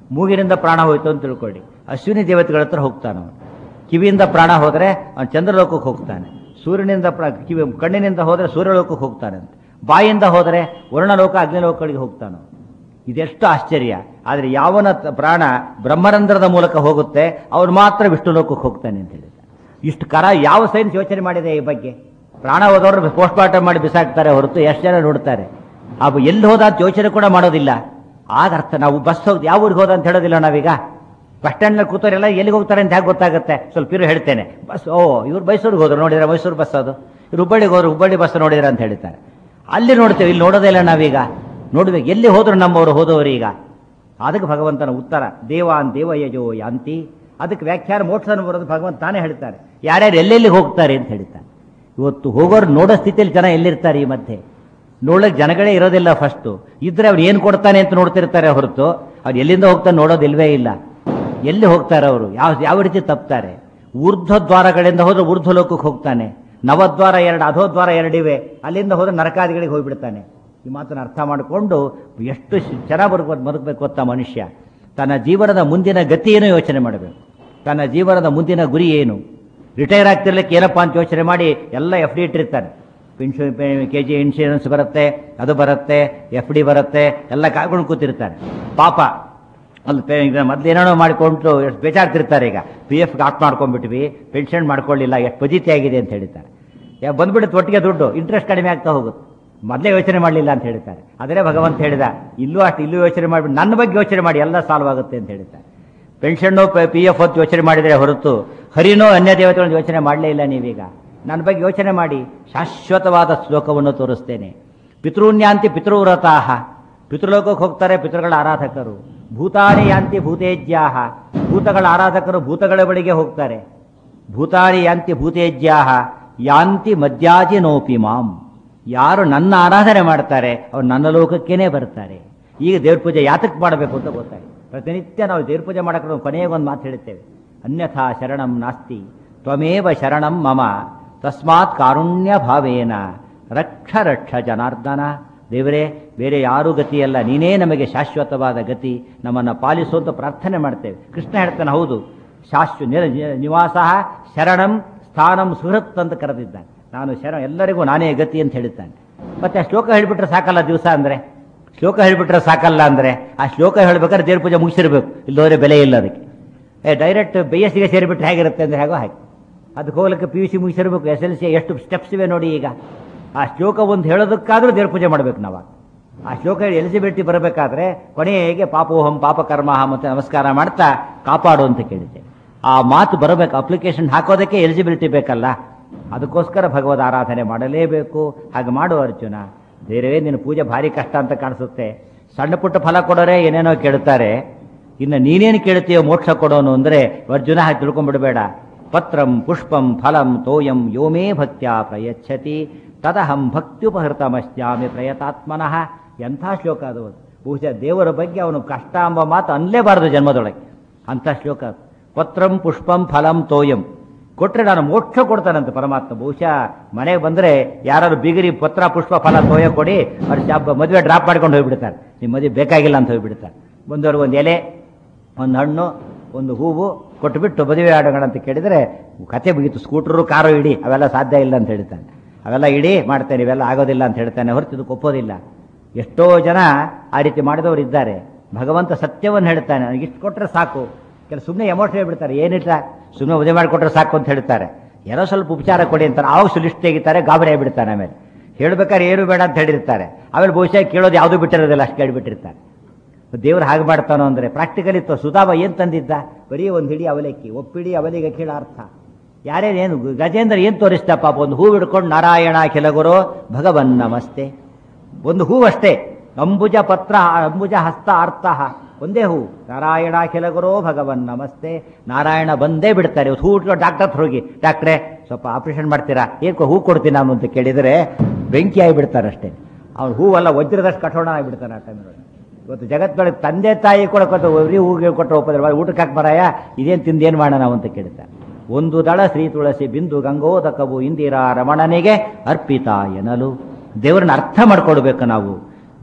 Speaker 1: ಮೂಗಿನಿಂದ ಪ್ರಾಣ ಹೋಯ್ತು ಅಂತ ತಿಳ್ಕೊಳ್ಳಿ ಅಶ್ವಿನಿ ದೇವತೆಗಳ ಹತ್ರ ಹೋಗ್ತಾನೆ ಅವನು ಕಿವಿಯಿಂದ ಪ್ರಾಣ ಹೋದರೆ ಅವನು ಚಂದ್ರಲೋಕಕ್ಕೆ ಹೋಗ್ತಾನೆ ಸೂರ್ಯನಿಂದ ಪ್ರ ಕಿವಿ ಕಣ್ಣಿನಿಂದ ಹೋದರೆ ಸೂರ್ಯಲೋಕಕ್ಕೆ ಹೋಗ್ತಾನೆ ಅಂತ ಬಾಯಿಂದ ಹೋದರೆ ವರ್ಣಲೋಕ ಅಗ್ನಿಲೋಕಗಳಿಗೆ ಹೋಗ್ತಾನೆ ಅವನು. ಇದೆಷ್ಟು ಆಶ್ಚರ್ಯ ಆದರೆ ಯಾವನ ತ- ಪ್ರಾಣ ಬ್ರಹ್ಮರಂಧ್ರದ ಮೂಲಕ ಹೋಗುತ್ತೆ ಅವನು ಮಾತ್ರ ವಿಷ್ಣು ಲೋಕಕ್ಕೆ ಹೋಗ್ತಾನೆ ಅಂತ ಹೇಳಿದ ಇಷ್ಟು ಕರ ಯಾವ ಸೈನ್ಸ್ ಯೋಚನೆ ಮಾಡಿದೆ ಈ ಬಗ್ಗೆ ಪ್ರಾಣ ಹೋದವರು ಪೋಸ್ಟ್ ಮಾರ್ಟಮ್ ಮಾಡಿ ಬಿಸಾಕ್ತಾರೆ ಹೊರತು ಎಷ್ಟು ಜನ ನೋಡ್ತಾರೆ ಅವು ಎಲ್ಲಿ ಹೋದ ಅಂತ ಯೋಚನೆ ಕೂಡ ಮಾಡೋದಿಲ್ಲ ಆಗ ಅರ್ಥ ನಾವು ಬಸ್ ಹೋಗಿ ಯಾವ ಊರಿಗೆ ಹೋದ ಅಂತ ಹೇಳೋದಿಲ್ಲ ನಾವೀಗ ಬಸ್ ಸ್ಟ್ಯಾಂಡ್ನಲ್ಲಿ ಕೂತವರೆಲ್ಲ ಎಲ್ಲಿಗೆ ಹೋಗ್ತಾರೆ ಅಂತ ಹೇಗೆ ಗೊತ್ತಾಗುತ್ತೆ ಸ್ವಲ್ಪ ಇರು ಹೇಳ್ತೇನೆ ಬಸ್ ಓ ಇವ್ರು ಮೈಸೂರಿಗೆ ಹೋದ್ರು ನೋಡಿದ್ರೆ ಮೈಸೂರು ಬಸ್ ಅದು ಇವ್ರು ಹುಬ್ಬಳ್ಳಿಗೆ ಹೋದ್ರು ಹುಬ್ಬಳ್ಳಿ ಬಸ್ ನೋಡಿದ್ರೆ ಅಂತ ಹೇಳ್ತಾರೆ ಅಲ್ಲಿ ನೋಡ್ತೇವೆ ಇಲ್ಲಿ ನೋಡೋದೇ ಇಲ್ಲ ನಾವೀಗ ನೋಡ್ಬೇಕು ಎಲ್ಲಿ ಹೋದ್ರು ನಮ್ಮವರು ಹೋದವರು ಈಗ ಅದಕ್ಕೆ ಭಗವಂತನ ಉತ್ತರ ದೇವಾನ್ ದೇವಯಜೋ ಯಾಂತಿ ಅದಕ್ಕೆ ವ್ಯಾಖ್ಯಾನ ಮೋಕ್ಷನ ಬರೋದು ಭಗವಂತ ತಾನೇ ಹೇಳ್ತಾರೆ ಯಾರ್ಯಾರು ಎಲ್ಲೆಲ್ಲಿ ಹೋಗ್ತಾರೆ ಅಂತ ಹೇಳ್ತಾರೆ ಇವತ್ತು ಹೋಗೋರು ನೋಡೋ ಸ್ಥಿತಿಯಲ್ಲಿ ಜನ ಎಲ್ಲಿರ್ತಾರೆ ಈ ಮಧ್ಯೆ ನೋಡಕ್ಕೆ ಜನಗಳೇ ಇರೋದಿಲ್ಲ ಫಸ್ಟು ಇದ್ರೆ ಅವ್ರು ಏನು ಕೊಡ್ತಾನೆ ಅಂತ ನೋಡ್ತಿರ್ತಾರೆ ಹೊರತು ಅವ್ರು ಎಲ್ಲಿಂದ ಹೋಗ್ತಾನೆ ನೋಡೋದಿಲ್ವೇ ಇಲ್ಲ ಎಲ್ಲಿ ಹೋಗ್ತಾರೆ ಅವರು ಯಾವ ಯಾವ ರೀತಿ ತಪ್ತಾರೆ ಊರ್ಧ್ವ ದ್ವಾರಗಳಿಂದ ಹೋದ್ರೆ ಊರ್ಧ್ವ ಲೋಕಕ್ಕೆ ಹೋಗ್ತಾನೆ ನವದ್ವಾರ ಎರಡು ಅಧೋದ್ವಾರ ಎರಡಿವೆ ಅಲ್ಲಿಂದ ಹೋದ್ರೆ ನರಕಾದಿಗಳಿಗೆ ಹೋಗ್ಬಿಡ್ತಾನೆ ಈ ಮಾತನ್ನು ಅರ್ಥ ಮಾಡಿಕೊಂಡು ಎಷ್ಟು ಶ್- ಚೆನ್ನಾಗಿ ಬದುಕ ಬದುಕಬೇಕು ಅಂತ ಮನುಷ್ಯ ತನ್ನ ಜೀವನದ ಮುಂದಿನ ಗತಿಯನ್ನು ಯೋಚನೆ ಮಾಡಬೇಕು ತನ್ನ ಜೀವನದ ಮುಂದಿನ ಗುರಿ ಏನು ರಿಟೈರ್ ಆಗ್ತಿರ್ಲಿಕ್ಕೆ ಏನಪ್ಪಾ ಅಂತ ಯೋಚನೆ ಮಾಡಿ ಎಲ್ಲ ಎಫ್ ಡಿ ಇಟ್ಟಿರ್ತಾನೆ ಪೆನ್ಷನ್ ಕೆ ಜಿ ಇನ್ಶೂರೆನ್ಸ್ ಬರುತ್ತೆ ಅದು ಬರುತ್ತೆ ಎಫ್ ಡಿ ಬರುತ್ತೆ ಎಲ್ಲ ಕಾಯ್ಕೊಂಡು ಕೂತಿರ್ತಾರೆ ಪಾಪ ಅಲ್ಲಿ ಪೆ ಮೊದಲು ಏನೇನೋ ಮಾಡಿಕೊಂಡು ಎಷ್ಟು ಬೇಜಾರ್ತಿರ್ತಾರೆ ಈಗ ಪಿ ಎಫ್ ಆಫ್ ಮಾಡ್ಕೊಂಡ್ಬಿಟ್ವಿ ಪೆನ್ಷನ್ ಮಾಡ್ಕೊಳ್ಳಿಲ್ಲ ಎಷ್ಟು ಪಜಿತಿ ಆಗಿದೆ ಅಂತ ಹೇಳ್ತಾರೆ ಯಾ ಬಂದ್ಬಿಡುತ್ತೆ ಒಟ್ಟಿಗೆ ದುಡ್ಡು ಇಂಟ್ರೆಸ್ಟ್ ಕಡಿಮೆ ಆಗ್ತಾ ಹೋಗುತ್ತೆ ಮೊದಲೇ ಯೋಚನೆ ಮಾಡಲಿಲ್ಲ ಅಂತ ಹೇಳ್ತಾರೆ ಅದೇ ಭಗವಂತ ಹೇಳಿದ ಇಲ್ಲೂ ಅಷ್ಟು ಇಲ್ಲೂ ಯೋಚನೆ ಮಾಡಿಬಿಟ್ಟು ನನ್ನ ಬಗ್ಗೆ ಯೋಚನೆ ಮಾಡಿ ಎಲ್ಲ ಸಾಲ್ವ್ ಆಗುತ್ತೆ ಅಂತ ಹೇಳ್ತಾರೆ ಪೆನ್ಷನ್ನು ಪಿ ಎಫ್ ಹೊತ್ತು ಯೋಚನೆ ಮಾಡಿದರೆ ಹೊರತು ಹರಿನೋ ಅನ್ಯ ದೇವತೆಗಳನ್ನು ಯೋಚನೆ ಮಾಡಲೇ ಇಲ್ಲ ನೀವೀಗ ನನ್ನ ಬಗ್ಗೆ ಯೋಚನೆ ಮಾಡಿ ಶಾಶ್ವತವಾದ ಶ್ಲೋಕವನ್ನು ತೋರಿಸ್ತೇನೆ ಪಿತೃನ್ಯಾಂತಿ ಪಿತೃವ್ರತಾಹ ಪಿತೃಲೋಕಕ್ಕೆ ಹೋಗ್ತಾರೆ ಪಿತೃಗಳ ಆರಾಧಕರು ಭೂತಾನಿ ಯಾಂತಿ ಭೂತೇಜ್ಯಾಹ ಭೂತಗಳ ಆರಾಧಕರು ಭೂತಗಳ ಬಳಿಗೆ ಹೋಗ್ತಾರೆ ಭೂತಾನಿ ಯಾಂತಿ ಭೂತೇಜ್ಯಾಹ ಯಾಂತಿ ಮಧ್ಯಾಜಿ ನೋಪಿ ಮಾಂ ಯಾರು ನನ್ನ ಆರಾಧನೆ ಮಾಡ್ತಾರೆ ಅವ್ರು ನನ್ನ ಲೋಕಕ್ಕೇನೆ ಬರ್ತಾರೆ ಈಗ ದೇವ್ರ ಪೂಜೆ ಯಾತಕ್ಕೆ ಮಾಡಬೇಕು ಅಂತ ಗೊತ್ತಾಯ್ತು ಪ್ರತಿನಿತ್ಯ ನಾವು ದೇವ್ರ ಪೂಜೆ ಮಾಡಕ್ಕೆ ಕೊನೆಗೆ ಒಂದು ಮಾತು ಹೇಳ್ತೇವೆ ಅನ್ಯಥಾ ಶರಣಂ ನಾಸ್ತಿ ತ್ವಮೇವ ಶರಣಂ ಮಮ ತಸ್ಮಾತ್ ಕಾರುಣ್ಯ ಭಾವೇನ ರಕ್ಷ ರಕ್ಷ ಜನಾರ್ದನ ದೇವರೇ ಬೇರೆ ಯಾರೂ ಗತಿಯಲ್ಲ ನೀನೇ ನಮಗೆ ಶಾಶ್ವತವಾದ ಗತಿ ನಮ್ಮನ್ನು ಪಾಲಿಸು ಅಂತ ಪ್ರಾರ್ಥನೆ ಮಾಡ್ತೇವೆ ಕೃಷ್ಣ ಹೇಳ್ತಾನೆ ಹೌದು ಶಾಶ್ವ ನಿರ ನಿವಾಸ ಶರಣಂ ಸ್ಥಾನಂ ಸುಹೃತ್ ಅಂತ ಕರೆದಿದ್ದಾನೆ ನಾನು ಶರಣ ಎಲ್ಲರಿಗೂ ನಾನೇ ಗತಿ ಅಂತ ಹೇಳ್ತಾನೆ ಮತ್ತೆ ಆ ಶ್ಲೋಕ ಹೇಳಿಬಿಟ್ರೆ ಸಾಕಲ್ಲ ದಿವಸ ಅಂದ್ರೆ ಶ್ಲೋಕ ಹೇಳಿಬಿಟ್ರೆ ಸಾಕಲ್ಲ ಅಂದ್ರೆ ಆ ಶ್ಲೋಕ ಹೇಳ್ಬೇಕಾದ್ರೆ ದೇವ್ರ ಪೂಜೆ ಮುಗಿಸಿರ್ಬೇಕು ಇಲ್ಲೋದ್ರೆ ಬೆಲೆ ಇಲ್ಲ ಅದಕ್ಕೆ ಏ ಡೈರೆಕ್ಟ್ ಬಿ ಎಸ್ ಸಿಗೆ ಸೇರಿಬಿಟ್ರೆ ಹೇಗಿರುತ್ತೆ ಅಂದ್ರೆ ಹೇಗೋ ಹಾಗೆ ಅದಕ್ಕೆ ಹೋಗ್ಲಿಕ್ಕೆ ಪಿ ಯು ಸಿ ಮುಗಿಸಿರ್ಬೇಕು ಎಸ್ ಎಲ್ ಸಿ ಎಷ್ಟು ಸ್ಟೆಪ್ಸ್ ಇವೆ ನೋಡಿ ಈಗ ಆ ಶ್ಲೋಕ ಒಂದು ಹೇಳೋದಕ್ಕಾದ್ರೂ ದೇವ್ರ ಪೂಜೆ ಮಾಡ್ಬೇಕು ನಾವು ಆ ಶ್ಲೋಕ ಎಲಿಜಿಬಿಲಿಟಿ ಬರಬೇಕಾದ್ರೆ ಕೊನೆಗೆ ಪಾಪೋಹಂ ಪಾಪಕರ್ಮ ಮತ್ತು ನಮಸ್ಕಾರ ಮಾಡ್ತಾ ಕಾಪಾಡು ಅಂತ ಕೇಳಿದ್ದೆ ಆ ಮಾತು ಬರಬೇಕು ಅಪ್ಲಿಕೇಶನ್ ಹಾಕೋದಕ್ಕೆ ಎಲಿಜಿಬಿಲಿಟಿ ಬೇಕಲ್ಲ ಅದಕ್ಕೋಸ್ಕರ ಭಗವದ್ ಆರಾಧನೆ ಮಾಡಲೇಬೇಕು ಹಾಗೆ ಮಾಡು ಅರ್ಜುನ ಬೇರೆ ನಿನ್ನ ಪೂಜೆ ಭಾರಿ ಕಷ್ಟ ಅಂತ ಕಾಣಿಸುತ್ತೆ ಸಣ್ಣ ಪುಟ್ಟ ಫಲ ಕೊಡೋರೆ ಏನೇನೋ ಕೇಳ್ತಾರೆ ಇನ್ನು ನೀನೇನು ಕೇಳ್ತೀಯೋ ಮೋಕ್ಷ ಕೊಡೋನು ಅಂದ್ರೆ ಅರ್ಜುನ ಹಾಗೆ ತಿಳ್ಕೊಂಡ್ಬಿಡ್ಬೇಡ ಪತ್ರಂ ಪುಷ್ಪಂ ಫಲಂ ತೋಯಂ ಯೋಮೇ ಭಕ್ತ್ಯ ಪ್ರಯಚ್ಛತಿ ತದಹಂ ಭಕ್ತ್ಯುಪಹೃತಮಶ್ಯಾಮಿ ಪ್ರಯತಾತ್ಮನಃ ಎಂಥ ಶ್ಲೋಕ ಅದು ಬಹುಶಃ ದೇವರ ಬಗ್ಗೆ ಅವನು ಕಷ್ಟ ಎಂಬ ಮಾತು ಅನ್ಲೇಬಾರದು ಜನ್ಮದೊಳಗೆ ಅಂಥ ಶ್ಲೋಕ ಅದು. ಪತ್ರಂ ಪುಷ್ಪಂ ಫಲಂ ತೋಯಂ ಕೊಟ್ರೆ ನಾನು ಮೋಕ್ಷ ಕೊಡ್ತಾನಂತೆ ಪರಮಾತ್ಮ ಬಹುಶಃ ಮನೆಗೆ ಬಂದ್ರೆ ಯಾರು ಬಿಗಿರಿ ಪತ್ರ ಪುಷ್ಪ ಫಲ ತೋಯ ಕೊಡಿ ಅವ್ರ ಶಾಪ ಮದುವೆ ಡ್ರಾಪ್ ಮಾಡ್ಕೊಂಡು ಹೋಗ್ಬಿಡ್ತಾರೆ ನಿಮ್ಮ ಮದುವೆ ಬೇಕಾಗಿಲ್ಲ ಅಂತ ಹೋಗ್ಬಿಡ್ತಾರೆ ಬಂದವ್ರಿಗೆ ಒಂದು ಎಲೆ ಒಂದು ಹಣ್ಣು ಒಂದು ಹೂವು ಕೊಟ್ಟುಬಿಟ್ಟು ಮದುವೆ ಆಡೋಣ ಅಂತ ಕೇಳಿದರೆ ಕತೆ ಮುಗೀತು ಸ್ಕೂಟ್ರು ಕಾರು ಇಡಿ ಅವೆಲ್ಲ ಸಾಧ್ಯ ಇಲ್ಲ ಅಂತ ಹೇಳ್ತಾನೆ ಅವೆಲ್ಲ ಇಡಿ ಮಾಡ್ತೇನೆ ಇವೆಲ್ಲ ಆಗೋದಿಲ್ಲ ಅಂತ ಹೇಳ್ತಾನೆ ಹೊರತು ಇದಕ್ಕೆ ಒಪ್ಪೋದಿಲ್ಲ ಎಷ್ಟೋ ಜನ ಆ ರೀತಿ ಮಾಡಿದವರು ಇದ್ದಾರೆ ಭಗವಂತ ಸತ್ಯವನ್ನು ಹೇಳ್ತಾನೆ ನನಗೆ ಇಷ್ಟು ಕೊಟ್ಟರೆ ಸಾಕು ಕೆಲ ಸುಮ್ಮನೆ ಎಮೋಷನ್ ಹೇಳ್ಬಿಡ್ತಾರೆ ಏನಿಲ್ಲ ಸುಮ್ಮನೆ ಮದುವೆ ಮಾಡಿಕೊಟ್ರೆ ಸಾಕು ಅಂತ ಹೇಳ್ತಾರೆ ಏನೋ ಸ್ವಲ್ಪ ಉಪಚಾರ ಕೊಡಿ ಅಂತಾರೆ ಆವಾಗ ಲಿಸ್ಟ್ ತೆಗಿತಾರೆ ಗಾಬರಿ ಆಗಿಬಿಡ್ತಾನೆ ಆಮೇಲೆ ಹೇಳ್ಬೇಕಾದ್ರೆ ಏನು ಬೇಡ ಅಂತ ಹೇಳಿರ್ತಾರೆ ಆಮೇಲೆ ಬಹುಶಃ ಕೇಳೋದು ಯಾವುದೂ ಬಿಟ್ಟಿರೋದಿಲ್ಲ ಅಷ್ಟು ಕೇಳಿಬಿಟ್ಟಿರ್ತಾರೆ ದೇವ್ರು ಹಾಗೆ ಮಾಡ್ತಾನೋ ಅಂದ್ರೆ ಪ್ರಾಕ್ಟಿಕಲ್ ಇತ್ತು ಸುಧಾಮ ಏನ್ ತಂದಿದ್ದ ಬರೀ ಒಂದು ಹಿಡಿ ಅವಲಕ್ಕಿ ಒಪ್ಪಿಡಿ ಅವಲಿಗೆ ಕೀಳ ಅರ್ಥ ಯಾರೇನೇನು ಗಜೇಂದ್ರ ಏನ್ ತೋರಿಸ್ತಾ ಪಾಪ ಒಂದು ಹೂ ಹಿಡ್ಕೊಂಡು ನಾರಾಯಣ ಕೆಲಗುರು ಭಗವನ್ ನಮಸ್ತೆ ಒಂದು ಹೂವಷ್ಟೇ ಅಂಬುಜ ಪತ್ರ ಅಂಬುಜ ಹಸ್ತ ಅರ್ಥ ಒಂದೇ ಹೂ ನಾರಾಯಣ ಕೆಲಗುರೋ ಭಗವನ್ ನಮಸ್ತೆ ನಾರಾಯಣ ಬಂದೇ ಬಿಡ್ತಾರೆ ಹೂ ಉಟ್ಕೊಂಡು ಡಾಕ್ಟರ್ ಹತ್ರ ಹೋಗಿ ಡಾಕ್ಟ್ರೇ ಸ್ವಲ್ಪ ಆಪರೇಷನ್ ಮಾಡ್ತೀರಾ ಏನ್ ಹೂ ಕೊಡ್ತೀನಿ ನಾನು ಅಂತ ಕೇಳಿದರೆ ಬೆಂಕಿ ಆಗಿಬಿಡ್ತಾರೆ ಅಷ್ಟೇ ಅವ್ನು ಹೂವಲ್ಲ ವಜ್ರದಷ್ಟು ಕಠೋಣ ಆಗಿಬಿಡ್ತಾನೆ ಆ ಟೈಮ್ನಲ್ಲಿ ಇವತ್ತು ಜಗತ್ತೊಳಗೆ ತಂದೆ ತಾಯಿ ಕೂಡ ಕೊಟ್ಟು ಬರೀ ಹೂಗೆ ಕೊಟ್ಟರೆ ಒಪ್ಪದ್ರೆ ಊಟಕ್ಕೆ ಹಾಕಿ ಬರಾಯ ಇದೇನು ತಿಂದೇನು ಮಾಡೋಣ ನಾವು ಅಂತ ಕೇಳ್ತಾರೆ ಒಂದು ದಳ ಶ್ರೀ ತುಳಸಿ ಬಿಂದು ಗಂಗೋದಕವು ಇಂದಿರಾ ರಮಣನಿಗೆ ಅರ್ಪಿತ ಎನ್ನಲು ದೇವರನ್ನ ಅರ್ಥ ಮಾಡ್ಕೊಡ್ಬೇಕು ನಾವು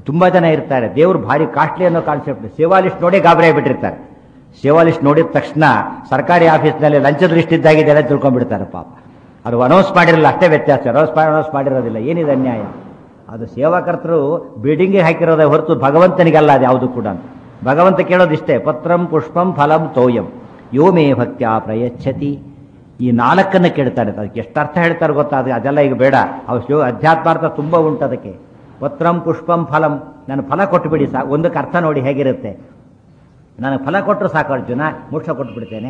Speaker 1: ತುಂಬ ಜನ ಇರ್ತಾರೆ ದೇವ್ರು ಭಾರಿ ಕಾಸ್ಟ್ಲಿ ಅನ್ನೋ ಕಾನ್ಸೆಪ್ಟ್ ಸೇವಾ ಲಿಸ್ಟ್ ನೋಡಿ ಗಾಬರಿ ಆಗಿಬಿಟ್ಟಿರ್ತಾರೆ ಸೇವಾ ಲಿಸ್ಟ್ ನೋಡಿದ ತಕ್ಷಣ ಸರ್ಕಾರಿ ಆಫೀಸ್ನಲ್ಲಿ ಲಂಚದ ಲಿಸ್ಟ್ ಇದ್ದಾಗಿದೆ ಎಲ್ಲ ತಿಳ್ಕೊಂಡ್ಬಿಡ್ತಾರೆ ಪಾಪ ಅದು ಅನೌನ್ಸ್ ಮಾಡಿರಲ್ಲ ಅಷ್ಟೇ ವ್ಯತ್ಯಾಸ ಅನೌನ್ಸ್ ಅನೌನ್ಸ್ ಮಾಡಿರೋದಿಲ್ಲ ಏನಿದೆ ಅನ್ಯಾಯ ಅದು ಸೇವಾಕರ್ತರು ಬಿಲ್ಡಿಂಗ್ಗೆ ಹಾಕಿರೋದೇ ಹೊರತು ಭಗವಂತನಿಗಲ್ಲ ಅದು ಯಾವುದು ಕೂಡ ಭಗವಂತ ಕೇಳೋದಿಷ್ಟೇ ಪತ್ರಂ ಪುಷ್ಪಂ ಫಲಂ ತೋಯಂ ಯೋ ಮೇ ಭಕ್ತ್ಯ ಪ್ರಯಚ್ಛತಿ ಈ ನಾಲ್ಕನ್ನು ಕೇಳ್ತಾರೆ ಅದಕ್ಕೆ ಎಷ್ಟು ಅರ್ಥ ಹೇಳ್ತಾರೆ ಗೊತ್ತಾ ಅದು ಅದೆಲ್ಲ ಈಗ ಬೇಡ ಅವು ಶಿವ ಅಧ್ಯಾತ್ಮಾರ್ಥ ತುಂಬ ಉಂಟು ಅದಕ್ಕೆ ಪತ್ರಂ ಪುಷ್ಪಂ ಫಲಂ ನಾನು ಫಲ ಕೊಟ್ಟುಬಿಡಿ ಸಾ ಒಂದಕ್ಕೆ ಅರ್ಥ ನೋಡಿ ಹೇಗಿರುತ್ತೆ ನನಗೆ ಫಲ ಕೊಟ್ಟರು ಸಾಕು ಅರ್ಜುನ ಮೋಕ್ಷ ಕೊಟ್ಬಿಡ್ತೇನೆ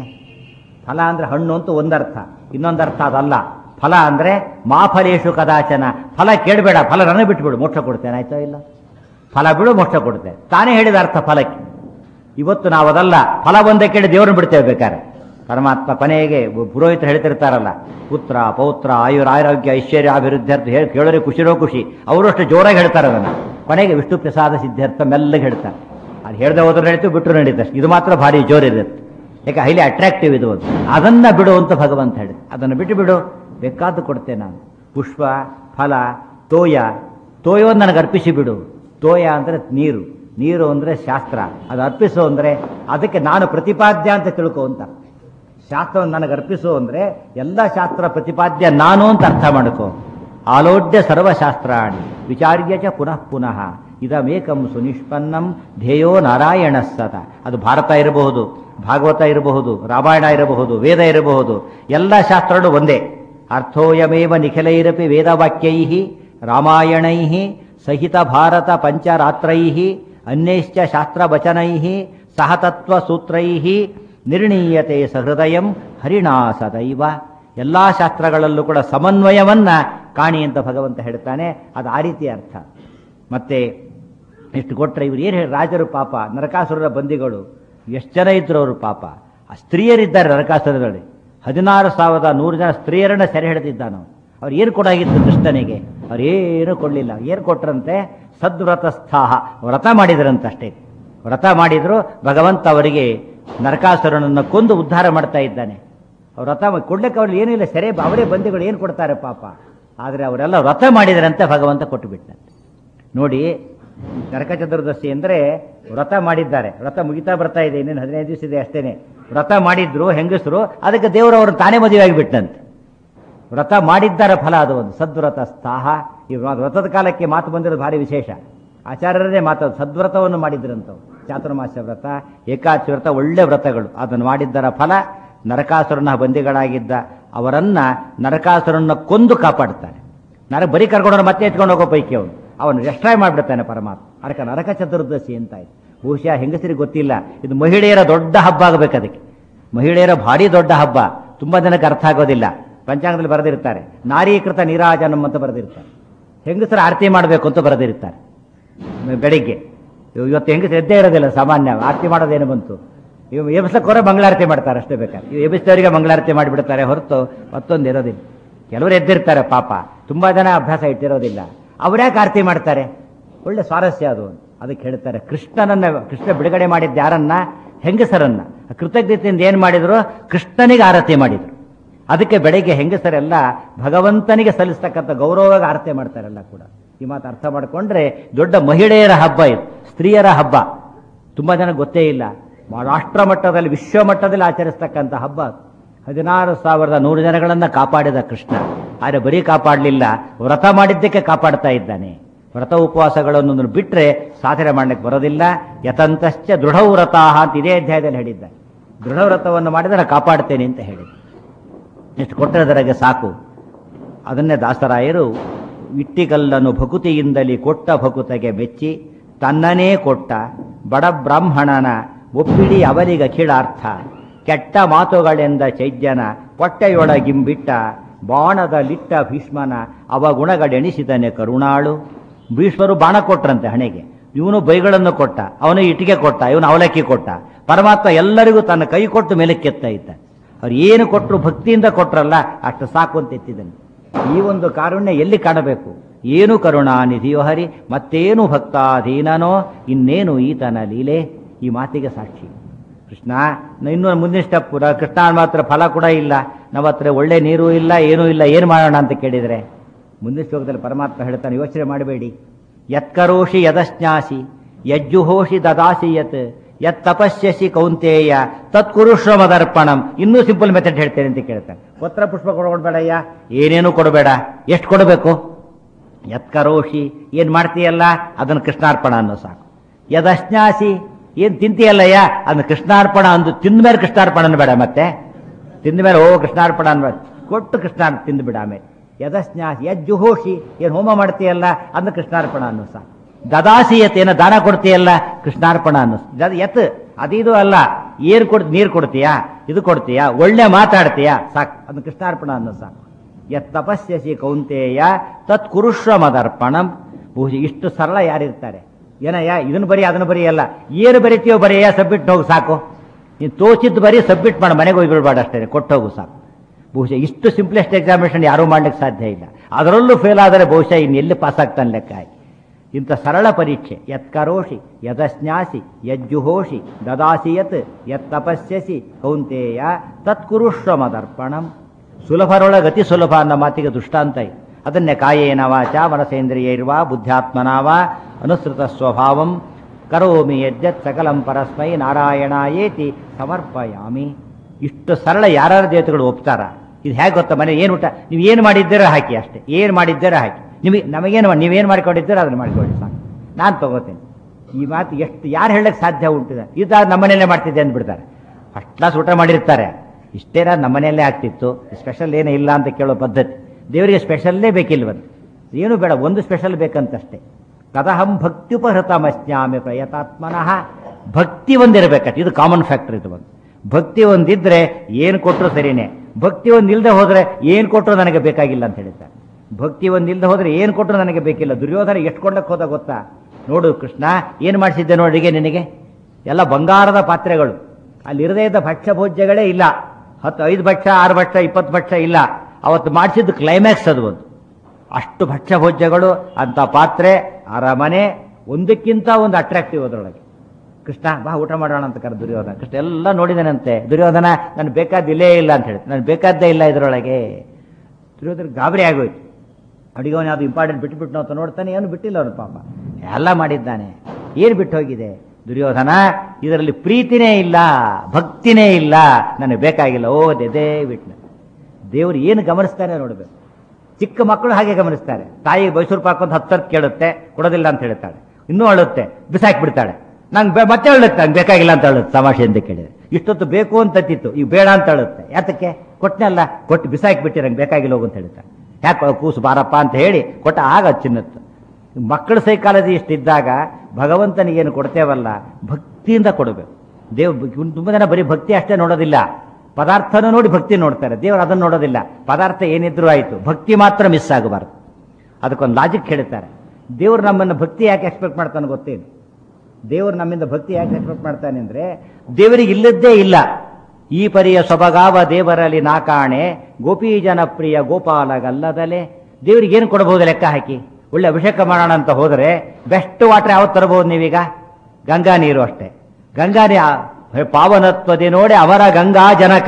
Speaker 1: ಫಲ ಅಂದರೆ ಹಣ್ಣು ಅಂತ ಒಂದರ್ಥ ಇನ್ನೊಂದು ಅರ್ಥ ಅದಲ್ಲ ಫಲ ಅಂದರೆ ಮಾಫಲೇಶು ಕದಾಚನ ಫಲ ಕೇಳಬೇಡ ಫಲ ನನಗೆ ಬಿಟ್ಬಿಡು ಮೋಕ್ಷ ಕೊಡ್ತೇನೆ ಆಯ್ತೋ ಇಲ್ಲ ಫಲ ಬಿಡು ಮೋಕ್ಷ ಕೊಡ್ತೇನೆ ತಾನೇ ಹೇಳಿದ ಅರ್ಥ ಫಲಕ್ಕೆ ಇವತ್ತು ನಾವು ಅದಲ್ಲ ಫಲ ಒಂದೇ ಕೇಳಿ ದೇವ್ರನ್ನ ಬಿಡ್ತೇವೆ ಬೇಕಾದ್ರೆ ಪರಮಾತ್ಮ ಕೊನೆಗೆ ಪುರೋಹಿತರು ಹೇಳ್ತಿರ್ತಾರಲ್ಲ ಪುತ್ರ ಪೌತ್ರ ಆಯುರ್ ಆರೋಗ್ಯ ಐಶ್ವರ್ಯ ಅಭಿವೃದ್ಧಿ ಹೇಳಿ ಕೇಳೋರೆ ಖುಷಿರೋ ಖುಷಿ ಅವರು ಅಷ್ಟು ಜೋರಾಗಿ ಹೇಳ್ತಾರೆ ಅದನ್ನು ಕೊನೆಗೆ ವಿಷ್ಣು ಪ್ರಸಾದ ಸಿದ್ಧಾರ್ಥ ಮೆಲ್ಲಗೆ ಹೇಳ್ತಾರೆ ಅದು ಹೇಳ್ದೆ ಹೋದ್ರೆ ನಡೀತು ಬಿಟ್ಟರು ನಡೀತು ಇದು ಮಾತ್ರ ಭಾರಿ ಜೋರಿರುತ್ತೆ ಯಾಕೆ ಹೈಲಿ ಅಟ್ರಾಕ್ಟಿವ್ ಇದು ಒಂದು ಅದನ್ನ ಬಿಡು ಅಂತ ಭಗವಂತ ಹೇಳಿ ಅದನ್ನು ಬಿಟ್ಟು ಬಿಡು ಬೇಕಾದ್ದು ಕೊಡ್ತೇನೆ ನಾನು ಪುಷ್ಪ ಫಲ ತೋಯ ತೋಯವನ್ನು ನನಗೆ ಅರ್ಪಿಸಿ ಬಿಡು ತೋಯ ಅಂದರೆ ನೀರು ನೀರು ಅಂದರೆ ಶಾಸ್ತ್ರ ಅದು ಅರ್ಪಿಸು ಅಂದರೆ ಅದಕ್ಕೆ ನಾನು ಪ್ರತಿಪಾದ್ಯ ಅಂತ ತಿಳ್ಕೊ ಅಂತ ಶಾಸ್ತ್ರವನ್ನು ನನಗೆ ಅರ್ಪಿಸು ಅಂದರೆ ಎಲ್ಲ ಶಾಸ್ತ್ರ ಪ್ರತಿಪಾದ್ಯ ನಾನು ಅಂತ ಅರ್ಥ ಮಾಡ್ಕೋ ಆಲೋಡ್ಯ ಸರ್ವಶಾಸ್ತ್ರಾಣಿ ವಿಚಾರ್ಯ ಚ ಪುನಃ ಪುನಃ ಇದಮೇಕಂ ಸುನಿಷ್ಪನ್ನಂ ಧ್ಯೇಯೋ ನಾರಾಯಣ ಸತ ಅದು ಭಾರತ ಇರಬಹುದು ಭಾಗವತ ಇರಬಹುದು ರಾಮಾಯಣ ಇರಬಹುದು ವೇದ ಇರಬಹುದು ಎಲ್ಲ ಶಾಸ್ತ್ರಗಳು ಒಂದೇ ಅರ್ಥೋಯಮೇವ ನಿಖಿಲೈರಪಿ ವೇದವಾಕ್ಯೈ ರಾಮಾಯಣೈ ಸಹಿತ ಭಾರತ ಪಂಚರಾತ್ರೈ ಅನ್ಯೈಶ್ಚ ಶಾಸ್ತ್ರವಚನೈ ಸಹತತ್ವ ಸೂತ್ರೈ ನಿರ್ಣೀಯತೆ ಸಹೃದಯಂ ಹರಿಣಾ ಸದೈವ ಎಲ್ಲ ಶಾಸ್ತ್ರಗಳಲ್ಲೂ ಕೂಡ ಸಮನ್ವಯವನ್ನ ಕಾಣಿ ಅಂತ ಭಗವಂತ ಹೇಳ್ತಾನೆ ಅದು ಆ ರೀತಿಯ ಅರ್ಥ ಮತ್ತೆ ಎಷ್ಟು ಕೊಟ್ಟರೆ ಇವ್ರು ಏನು ಹೇಳಿ ರಾಜರು ಪಾಪ ನರಕಾಸುರರ ಬಂದಿಗಳು ಎಷ್ಟು ಜನ ಇದ್ರು ಅವರು ಪಾಪ ಆ ಸ್ತ್ರೀಯರಿದ್ದಾರೆ ನರಕಾಸುರದಲ್ಲಿ ಹದಿನಾರು ಸಾವಿರದ ನೂರು ಜನ ಸ್ತ್ರೀಯರನ್ನ ಸೆರೆ ಹಿಡಿದಿದ್ದಾನು ಅವ್ರು ಏನು ಕೊಡಾಗಿತ್ತು ಕೃಷ್ಣನಿಗೆ ಅವ್ರು ಏನು ಕೊಡಲಿಲ್ಲ ಏನು ಕೊಟ್ರಂತೆ ಸದ್ವ್ರತಸ್ಥಾಹ ವ್ರತ ಮಾಡಿದ್ರಂತಷ್ಟೇ ವ್ರತ ಮಾಡಿದ್ರು ಭಗವಂತ ಅವರಿಗೆ ನರಕಾಸುರನನ್ನು ಕೊಂದು ಉದ್ಧಾರ ಮಾಡ್ತಾ ಇದ್ದಾನೆ ಅವ್ರ ವ್ರತ ಕೊಡ್ಲಿಕ್ಕೆ ಅವ್ರು ಏನಿಲ್ಲ ಸೆರೆ ಅವರೇ ಬಂದಿಗಳು ಏನು ಕೊಡ್ತಾರೆ ಪಾಪ ಆದರೆ ಅವರೆಲ್ಲ ವ್ರತ ಮಾಡಿದ್ರಂತೆ ಭಗವಂತ ಕೊಟ್ಟು ಬಿಟ್ಟಂತೆ ನೋಡಿ ನರಕ ಚತುರ್ದಶಿ ಅಂದರೆ ವ್ರತ ಮಾಡಿದ್ದಾರೆ ವ್ರತ ಮುಗಿತಾ ಬರ್ತಾ ಇದೆ ಇನ್ನೇನು ಹದಿನೈದು ದಿವಸ ಇದೆ ಅಷ್ಟೇನೆ ವ್ರತ ಮಾಡಿದ್ರು ಹೆಂಗಸರು ಅದಕ್ಕೆ ದೇವರು ಅವರು ತಾನೇ ಮದುವೆ ಆಗಿಬಿಟ್ಟಂತೆ ವ್ರತ ಮಾಡಿದ್ದಾರೆ ಫಲ ಅದು ಒಂದು ಸದ್ವ್ರತ ಸ್ಥಾಹ ಈ ವ್ರತದ ಕಾಲಕ್ಕೆ ಮಾತು ಬಂದಿರೋದು ಭಾರಿ ವಿಶೇಷ ಆಚಾರ್ಯರೇ ಮಾತು ಸದ್ವ್ರತವನ್ನು ಮಾಡಿದ್ರಂತವು ಚಾತುರ್ಮಾಸ್ಯ ವ್ರತ ಏಕಾಚಿ ವ್ರತ ಒಳ್ಳೆ ವ್ರತಗಳು ಅದನ್ನು ಮಾಡಿದ್ದರ ಫಲ ನರಕಾಸುರನ ಬಂದಿಗಳಾಗಿದ್ದ ಅವರನ್ನ ನರಕಾಸುರನ್ನ ಕೊಂದು ಕಾಪಾಡ್ತಾನೆ ನರ ಬರೀ ಕರ್ಕೊಂಡವ್ರು ಮತ್ತೆ ಎತ್ಕೊಂಡು ಹೋಗೋ ಪೈಕಿ ಅವನು ಅವನು ರೆಸ್ಟ್ರಾಯ್ ಮಾಡಿಬಿಡ್ತಾನೆ ಪರಮಾತ್ಮ ಅದಕ್ಕೆ ನರಕ ಚತುರ್ದಶಿ ಅಂತ ಆಯ್ತು ಬಹುಶಃ ಹೆಂಗಸರಿಗೆ ಗೊತ್ತಿಲ್ಲ ಇದು ಮಹಿಳೆಯರ ದೊಡ್ಡ ಹಬ್ಬ ಆಗಬೇಕು ಅದಕ್ಕೆ ಮಹಿಳೆಯರ ಭಾರಿ ದೊಡ್ಡ ಹಬ್ಬ ತುಂಬಾ ಜನಕ್ಕೆ ಅರ್ಥ ಆಗೋದಿಲ್ಲ ಪಂಚಾಂಗದಲ್ಲಿ ಬರೆದಿರ್ತಾರೆ ನಾರೀಕೃತ ನೀರಾಜನಂ ಅಂತ ಬರೆದಿರ್ತಾರೆ ಹೆಂಗಸರ ಆರತಿ ಮಾಡಬೇಕು ಅಂತ ಬರೆದಿರ್ತಾರೆ ಬೆಳಿಗ್ಗೆ ಇವತ್ತು ಹೆಂಗಸರು ಎದ್ದೇ ಇರೋದಿಲ್ಲ ಸಾಮಾನ್ಯ ಆರತಿ ಮಾಡೋದೇನು ಬಂತು ಇವ್ ಎಬ್ಸಕ್ಕೋರೆ ಮಂಗಳಾರತಿ ಮಾಡ್ತಾರೆ ಅಷ್ಟೇ ಬೇಕಾದ್ರೆ ಇವು ಎಬ್ಬಿಸಿದವರಿಗೆ ಮಂಗಳಾರತಿ ಮಾಡಿಬಿಡ್ತಾರೆ ಹೊರತು ಮತ್ತೊಂದು ಇರೋದಿಲ್ಲ ಕೆಲವರು ಎದ್ದಿರ್ತಾರೆ ಪಾಪ ತುಂಬಾ ಜನ ಅಭ್ಯಾಸ ಇಟ್ಟಿರೋದಿಲ್ಲ ಅವ್ರ್ಯಾಕೆ ಆರತಿ ಮಾಡ್ತಾರೆ ಒಳ್ಳೆ ಸ್ವಾರಸ್ಯ ಅದು ಅದಕ್ಕೆ ಹೇಳ್ತಾರೆ ಕೃಷ್ಣನನ್ನ ಕೃಷ್ಣ ಬಿಡುಗಡೆ ಮಾಡಿದ್ದ ಯಾರನ್ನ ಹೆಂಗಸರನ್ನ ಕೃತಜ್ಞತೆಯಿಂದ ಏನು ಮಾಡಿದ್ರು ಕೃಷ್ಣನಿಗೆ ಆರತಿ ಮಾಡಿದ್ರು ಅದಕ್ಕೆ ಬೆಳಗ್ಗೆ ಹೆಂಗಸರೆಲ್ಲ ಭಗವಂತನಿಗೆ ಸಲ್ಲಿಸ್ತಕ್ಕಂಥ ಗೌರವವಾಗಿ ಆರತಿ ಮಾಡ್ತಾರೆಲ್ಲ ಕೂಡ ಈ ಮಾತು ಅರ್ಥ ಮಾಡಿಕೊಂಡ್ರೆ ದೊಡ್ಡ ಮಹಿಳೆಯರ ಹಬ್ಬ ಇದು ಸ್ತ್ರೀಯರ ಹಬ್ಬ ತುಂಬಾ ಜನ ಗೊತ್ತೇ ಇಲ್ಲ ರಾಷ್ಟ್ರ ಮಟ್ಟದಲ್ಲಿ ವಿಶ್ವ ಮಟ್ಟದಲ್ಲಿ ಆಚರಿಸ್ತಕ್ಕಂಥ ಹಬ್ಬ ಹದಿನಾರು ಸಾವಿರದ ನೂರು ಜನಗಳನ್ನ ಕಾಪಾಡಿದ ಕೃಷ್ಣ ಆದರೆ ಬರೀ ಕಾಪಾಡಲಿಲ್ಲ ವ್ರತ ಮಾಡಿದ್ದಕ್ಕೆ ಕಾಪಾಡ್ತಾ ಇದ್ದಾನೆ ವ್ರತ ಉಪವಾಸಗಳನ್ನು ಬಿಟ್ಟರೆ ಸಾಧನೆ ಮಾಡಲಿಕ್ಕೆ ಬರೋದಿಲ್ಲ ಯತಂತಶ್ಚ ದೃಢ ವ್ರತ ಅಂತ ಇದೇ ಅಧ್ಯಾಯದಲ್ಲಿ ಹೇಳಿದ್ದ ದೃಢ ವ್ರತವನ್ನು ಮಾಡಿದರೆ ಕಾಪಾಡ್ತೇನೆ ಅಂತ ಹೇಳಿದ ಎಷ್ಟು ಕೊಟ್ಟರದರೆಗೆ ಸಾಕು ಅದನ್ನೇ ದಾಸರಾಯರು ಇಟ್ಟಿಗಲ್ಲನ್ನು ಭಕುತಿಯಿಂದಲೇ ಕೊಟ್ಟ ಭಕುತಗೆ ಮೆಚ್ಚಿ ತನ್ನನೇ ಕೊಟ್ಟ ಬಡ ಬ್ರಾಹ್ಮಣನ ಒಪ್ಪಿಡಿ ಅವರಿಗೆ ಅಖಿಳಾರ್ಥ ಕೆಟ್ಟ ಮಾತುಗಳೆಂದ ಚೈದ್ಯನ ಹೊಟ್ಟೆಯೊಳಗಿಂಬಿಟ್ಟ ಬಾಣದ ಲಿಟ್ಟ ಭೀಷ್ಮನ ಅವಗುಣಗಳೆಣಿಸಿದನೆ ಕರುಣಾಳು ಭೀಷ್ಮರು ಬಾಣ ಕೊಟ್ರಂತೆ ಹಣೆಗೆ ಇವನು ಬೈಗಳನ್ನು ಕೊಟ್ಟ ಅವನು ಇಟ್ಟಿಗೆ ಕೊಟ್ಟ ಇವನು ಅವಲಕ್ಕಿ ಕೊಟ್ಟ ಪರಮಾತ್ಮ ಎಲ್ಲರಿಗೂ ತನ್ನ ಕೈ ಕೊಟ್ಟು ಮೇಲಕ್ಕೆತ್ತಾ ಇದ್ದ ಅವ್ರು ಏನು ಕೊಟ್ಟರು ಭಕ್ತಿಯಿಂದ ಕೊಟ್ರಲ್ಲ ಅಷ್ಟು ಸಾಕು ಅಂತ ಎತ್ತಿದ್ದಾನೆ ಈ ಒಂದು ಕಾರುಣ್ಯ ಎಲ್ಲಿ ಕಾಣಬೇಕು ಏನು ಕರುಣಾನಿಧಿಯೋ ಹರಿ ಮತ್ತೇನು ಭಕ್ತಾಧೀನನೋ ಇನ್ನೇನು ಈತನ ಲೀಲೆ ಈ ಮಾತಿಗೆ ಸಾಕ್ಷಿ ಕೃಷ್ಣ ಇನ್ನೂ ಮುಂದಿನ ಸ್ಟೆಪ್ ಕೃಷ್ಣ ಮಾತ್ರ ಫಲ ಕೂಡ ಇಲ್ಲ ನಮ್ಮ ಹತ್ರ ಒಳ್ಳೆ ನೀರು ಇಲ್ಲ ಏನೂ ಇಲ್ಲ ಏನು ಮಾಡೋಣ ಅಂತ ಕೇಳಿದರೆ ಮುಂದಿನ ಶ್ಲೋಕದಲ್ಲಿ ಪರಮಾತ್ಮ ಹೇಳ್ತಾನೆ ಯೋಚನೆ ಮಾಡಬೇಡಿ ಯತ್ಕರೋಷಿ ಯದಶ್ನಾಸಿ ಯಜ್ಜುಹೋಷಿ ದದಾಸಿ ಯತ್ ಯತ್ ತಪಸ್ಯಸಿ ಕೌಂತೇಯ ತತ್ಕುರುಶ್ವ ಮದರ್ಪಣಂ ಇನ್ನೂ ಸಿಂಪಲ್ ಮೆಥಡ್ ಹೇಳ್ತೇನೆ ಅಂತ ಕೇಳ್ತಾನೆ ಪತ್ರ ಪುಷ್ಪ ಕೊಡಬೇಡಯ್ಯ ಏನೇನು ಕೊಡಬೇಡ ಎಷ್ಟು ಕೊಡಬೇಕು ಯತ್ಕರೋಷಿ ಏನ್ ಮಾಡ್ತೀಯಲ್ಲ ಅದನ್ನು ಕೃಷ್ಣಾರ್ಪಣ ಅನ್ನೋ ಸಾಕು ಯದಶ್ನಾಸಿ ಏನ್ ತಿಂತೀಯಲ್ಲಯ್ಯ ಅದನ್ನ ಕೃಷ್ಣಾರ್ಪಣ ಅಂದು ತಿಂದ ಮೇಲೆ ಕೃಷ್ಣಾರ್ಪಣ ಬೇಡ ಮತ್ತೆ ತಿಂದ ಮೇಲೆ ಓ ಕೃಷ್ಣಾರ್ಪಣ ಅನ್ಬೇಡ ಕೊಟ್ಟು ಕೃಷ್ಣ ತಿಂದು ಬಿಡ ಆಮೇಲೆ ಯದಸ್ನ್ಯಾಸ ಯಜ್ಜುಹೋಷಿ ಏನು ಹೋಮ ಮಾಡ್ತೀಯಲ್ಲ ಅದನ್ನ ಕೃಷ್ಣಾರ್ಪಣ ಅನ್ನೋ ಸಾಕು ದದಾಸಿಯತ್ ಏನೋ ದಾನ ಕೊಡ್ತೀಯಲ್ಲ ಕೃಷ್ಣಾರ್ಪಣ ಅನ್ನೋ ಅದು ಯತ್ ಅದಿದು ಅಲ್ಲ ಏನ್ ಕೊಡ್ ನೀರು ಕೊಡ್ತೀಯಾ ಇದು ಕೊಡ್ತೀಯಾ ಒಳ್ಳೆ ಮಾತಾಡ್ತೀಯಾ ಸಾಕು ಅದನ್ನ ಕೃಷ್ಣಾರ್ಪಣ ಅನ್ನೋ ಸಾಕು ಯತ್ ತಪಸ್ಯಸಿ ಕೌಂತೇಯ ತತ್ ಕುರುಶ್ವ ಮದರ್ಪಣಂ ಬಹುಶಃ ಇಷ್ಟು ಸರಳ ಯಾರಿರ್ತಾರೆ ಏನಯ್ಯ ಇದನ್ನು ಬರೀ ಅದನ್ನು ಬರೀ ಅಲ್ಲ ಏನು ಬರೀತೀಯೋ ಬರೀಯ ಸಬ್ಮಿಟ್ ಹೋಗು ಸಾಕು ನೀನು ತೋಚಿದ್ದು ಬರೀ ಸಬ್ಮಿಟ್ ಮಾಡಿ ಮನೆಗೆ ಹೋಗಿ ಬಿಡಬೇಡ ಅಷ್ಟೇ ಕೊಟ್ಟೋಗು ಸಾಕು ಬಹುಶಃ ಇಷ್ಟು ಸಿಂಪ್ಲೆಸ್ಟ್ ಎಕ್ಸಾಮಿನೇಷನ್ ಯಾರೂ ಮಾಡ್ಲಿಕ್ಕೆ ಸಾಧ್ಯ ಇಲ್ಲ ಅದರಲ್ಲೂ ಫೇಲ್ ಆದರೆ ಬಹುಶಃ ಇನ್ನು ಎಲ್ಲಿ ಪಾಸ್ ಆಗ್ತಾನೆ ಲೆಕ್ಕ ಆಗಿ ಇಂಥ ಸರಳ ಪರೀಕ್ಷೆ ಯತ್ಕರೋಷಿ ಯದಸ್ನ್ಯಾಸಿ ಯಜ್ಜುಹೋಷಿ ದದಾಸಿ ಯತ್ ಯತ್ ತಪಸ್ಯಸಿ ಕೌಂತೇಯ ತತ್ಕುರುಶ್ವ ಮದರ್ಪಣಂ ಸುಲಭರೊಳಗೆ ಅತಿ ಸುಲಭ ಅನ್ನೋ ಮಾತಿಗೆ ದೃಷ್ಟಾಂತ ಇದೆ ಅದನ್ನೇ ಕಾಯೇನ ವಾಚ ಮನಸೇಂದ್ರಿಯೈರ್ವ ಬುದ್ಧಾತ್ಮನಾವ ಅನುಸೃತ ಸ್ವಭಾವಂ ಕರೋಮಿ ಯಜ್ಜತ್ ಸಕಲಂ ಪರಸ್ಮೈ ನಾರಾಯಣಾಯೇತಿ ಸಮರ್ಪಯಾಮಿ ಇಷ್ಟು ಸರಳ ಯಾರ್ಯಾರ ದೇವತೆಗಳು ಒಪ್ತಾರ ಇದು ಹೇಗೆ ಗೊತ್ತಾ ಮನೆ ಏನು ಊಟ ನೀವು ಏನು ಮಾಡಿದ್ದೀರೋ ಹಾಕಿ ಅಷ್ಟೇ ಏನು ಮಾಡಿದ್ದೀರೋ ಹಾಕಿ ನಿಮಗೆ ನಮಗೇನು ಮಾಡಿ ನೀವೇನು ಮಾಡ್ಕೊಂಡಿದ್ದೀರೋ ಅದನ್ನು ಮಾಡ್ಕೊಳ್ಳಿ ಸಾಕು ನಾನು ತಗೋತೇನೆ ಈ ಮಾತು ಎಷ್ಟು ಯಾರು ಹೇಳಕ್ಕೆ ಸಾಧ್ಯ ಉಂಟಿದೆ ಇದು ನಮ್ಮನೆಯಲ್ಲೇ ಮಾಡ್ತಿದ್ದೆ ಅಂದ್ಬಿಡ್ತಾರೆ ಫಸ್ಟ್ ಕ್ಲಾಸ್ ಊಟ ಮಾಡಿರ್ತಾರೆ ಇಷ್ಟೇನ ನಮ್ಮನೆಯಲ್ಲೇ ಆಗ್ತಿತ್ತು ಸ್ಪೆಷಲ್ ಏನೂ ಇಲ್ಲ ಅಂತ ಕೇಳೋ ಪದ್ಧತಿ ದೇವರಿಗೆ ಸ್ಪೆಷಲ್ಲೇ ಬೇಕಿಲ್ವಂತೆ ಏನು ಬೇಡ ಒಂದು ಸ್ಪೆಷಲ್ ಬೇಕಂತಷ್ಟೇ ತದಹಂ ಭಕ್ತ್ಯುಪಹೃತಮಸ್ಯಾಮಿ ಪ್ರಯತಾತ್ಮನಃ ಭಕ್ತಿ ಒಂದಿರಬೇಕಂತ ಇದು ಕಾಮನ್ ಫ್ಯಾಕ್ಟರ್ ಇದು ಒಂದು ಭಕ್ತಿ ಒಂದಿದ್ರೆ ಏನು ಕೊಟ್ಟರು ಸರಿನೇ ಭಕ್ತಿ ಒಂದು ಇಲ್ಲದೆ ಹೋದ್ರೆ ಏನು ಕೊಟ್ಟರು ನನಗೆ ಬೇಕಾಗಿಲ್ಲ ಅಂತ ಹೇಳ್ತಾರೆ ಭಕ್ತಿ ಒಂದು ಇಲ್ಲದೆ ಹೋದ್ರೆ ಏನು ಕೊಟ್ಟರು ನನಗೆ ಬೇಕಿಲ್ಲ ದುರ್ಯೋಧನ ಎಷ್ಟು ಕೊಡ್ಲಕ್ಕೆ ಹೋದ ಗೊತ್ತಾ ನೋಡು ಕೃಷ್ಣ ಏನು ಮಾಡಿಸಿದ್ದೆ ನೋಡಿಗೆ ನಿನಗೆ ಎಲ್ಲ ಬಂಗಾರದ ಪಾತ್ರೆಗಳು ಅಲ್ಲಿ ಇರದೇ ಇದ್ದ ಭಕ್ಷ್ಯ ಭೋಜ್ಯಗಳೇ ಇಲ್ಲ ಹತ್ತು ಐದು ಭಕ್ಷ್ಯ ಆರು ಭಕ್ಷ್ಯ ಇಪ್ಪತ್ತು ಭಕ್ಷ್ಯ ಇಲ್ಲ ಅವತ್ತು ಮಾಡಿಸಿದ್ದು ಕ್ಲೈಮ್ಯಾಕ್ಸ್ ಅದು ಒಂದು ಅಷ್ಟು ಭಕ್ಷ್ಯ ಭೋಜ್ಯಗಳು ಅಂತ ಪಾತ್ರೆ ಅರಮನೆ ಒಂದಕ್ಕಿಂತ ಒಂದು ಅಟ್ರಾಕ್ಟಿವ್ ಅದರೊಳಗೆ ಕೃಷ್ಣ ಬಾ ಊಟ ಮಾಡೋಣ ಅಂತ ಕರೆ ದುರ್ಯೋಧನ ಕೃಷ್ಣ ಎಲ್ಲ ನೋಡಿದಾನಂತೆ ದುರ್ಯೋಧನ ನಾನು ಬೇಕಾದಿಲ್ಲೇ ಇಲ್ಲ ಅಂತ ಹೇಳಿ ನಾನು ಬೇಕಾದ್ದೇ ಇಲ್ಲ ಇದರೊಳಗೆ ದುರ್ಯೋಧನ ಗಾಬರಿ ಆಗೋಯ್ತು ಅಡಿಗೆವನು ಯಾವುದು ಇಂಪಾರ್ಟೆಂಟ್ ಬಿಟ್ಬಿಟ್ಟು ಅಂತ ನೋಡ್ತಾನೆ ಏನು ಬಿಟ್ಟಿಲ್ಲ ಅವನು ಪಾಪ ಎಲ್ಲ ಮಾಡಿದ್ದಾನೆ ಏನು ಬಿಟ್ಟು ಹೋಗಿದೆ ದುರ್ಯೋಧನ ಇದರಲ್ಲಿ ಪ್ರೀತಿನೇ ಇಲ್ಲ ಭಕ್ತಿನೇ ಇಲ್ಲ ನನಗೆ ಬೇಕಾಗಿಲ್ಲ ಓ ದೇದೇ ಬಿಟ್ನ ದೇವರು ಏನು ಗಮನಿಸ್ತಾನೆ ನೋಡಬೇಕು ಚಿಕ್ಕ ಮಕ್ಕಳು ಹಾಗೆ ಗಮನಿಸ್ತಾರೆ ತಾಯಿ ಮೈಸೂರು ಪಾಕ್ ಅಂತ ಹತ್ತು ಸರ್ತಿ ಕೇಳುತ್ತೆ ಕೊಡೋದಿಲ್ಲ ಅಂತ ಹೇಳ್ತಾಳೆ ಇನ್ನೂ ಅಳುತ್ತೆ ಬಿಸಾಕಿ ಬಿಡ್ತಾಳೆ ನಂಗೆ ಬೆ- ಮತ್ತೆ ಅಳುತ್ತೆ ನಂಗೆ ಬೇಕಾಗಿಲ್ಲ ಅಂತ ಅಳುತ್ತೆ ತಮಾಷೆ ಅಂತ ಕೇಳಿದ್ರೆ ಇಷ್ಟೊತ್ತು ಬೇಕು ಅಂತ ತಿತ್ತು ಈಗ ಬೇಡ ಅಂತ ಅಳುತ್ತೆ ಯಾತಕ್ಕೆ ಕೊಟ್ಟನಲ್ಲ ಕೊಟ್ಟು ಬಿಸಾಕಿ ಬಿಟ್ಟು ನಂಗೆ ಬೇಕಾಗಿಲ್ಲ ಹೋಗು ಅಂತ ಹೇಳ್ತಾಳೆ ಯಾಕೆ ಕೂಸು ಬಾರಪ್ಪ ಅಂತ ಹೇಳಿ ಕೊಟ್ಟ ಆಗ ಚಿನ್ನತ್ತು ಮಕ್ಕಳ ಸೈಕಾಲಜಿ ಇಷ್ಟಿದ್ದಾಗ ಭಗವಂತನಿಗೇನು ಕೊಡ್ತೇವಲ್ಲ ಭಕ್ತಿಯಿಂದ ಕೊಡಬೇಕು ದೇವ್ ತುಂಬ ಜನ ಬರೀ ಭಕ್ತಿ ಅಷ್ಟೇ ನೋಡೋದಿಲ್ಲ ಪದಾರ್ಥನೂ ನೋಡಿ ಭಕ್ತಿ ನೋಡ್ತಾರೆ ದೇವರು ಅದನ್ನು ನೋಡೋದಿಲ್ಲ ಪದಾರ್ಥ ಏನಿದ್ರೂ ಆಯಿತು ಭಕ್ತಿ ಮಾತ್ರ ಮಿಸ್ ಆಗಬಾರ್ದು ಅದಕ್ಕೊಂದು ಲಾಜಿಕ್ ಹೇಳ್ತಾರೆ ದೇವರು ನಮ್ಮನ್ನು ಭಕ್ತಿ ಯಾಕೆ ಎಕ್ಸ್ಪೆಕ್ಟ್ ಮಾಡ್ತಾನೆ ಗೊತ್ತೇನು ದೇವರು ನಮ್ಮಿಂದ ಭಕ್ತಿ ಯಾಕೆ ಎಕ್ಸ್ಪೆಕ್ಟ್ ಮಾಡ್ತಾನೆ ಅಂದ್ರೆ ದೇವರಿಗೆ ಇಲ್ಲದ್ದೇ ಇಲ್ಲ ಈ ಪರಿಯ ಸೊಬಗಾವ ದೇವರಲ್ಲಿ ನಾಕಾಣೆ ಗೋಪಿ ಜನಪ್ರಿಯ ಗೋಪಾಲಗಲ್ಲದಲೆ ದೇವರಿಗೆ ಏನು ಕೊಡಬಹುದು ಲೆಕ್ಕ ಹಾಕಿ ಒಳ್ಳೆ ಅಭಿಷೇಕ ಮಾಡೋಣ ಅಂತ ಹೋದರೆ ಬೆಸ್ಟ್ ವಾಟರ್ ಯಾವತ್ತು ತರಬಹುದು ನೀವೀಗ ಗಂಗಾ ನೀರು ಅಷ್ಟೇ ಗಂಗಾ ನೀ ಪಾವನತ್ವದೆ ನೋಡಿ ಅವರ ಗಂಗಾ ಜನಕ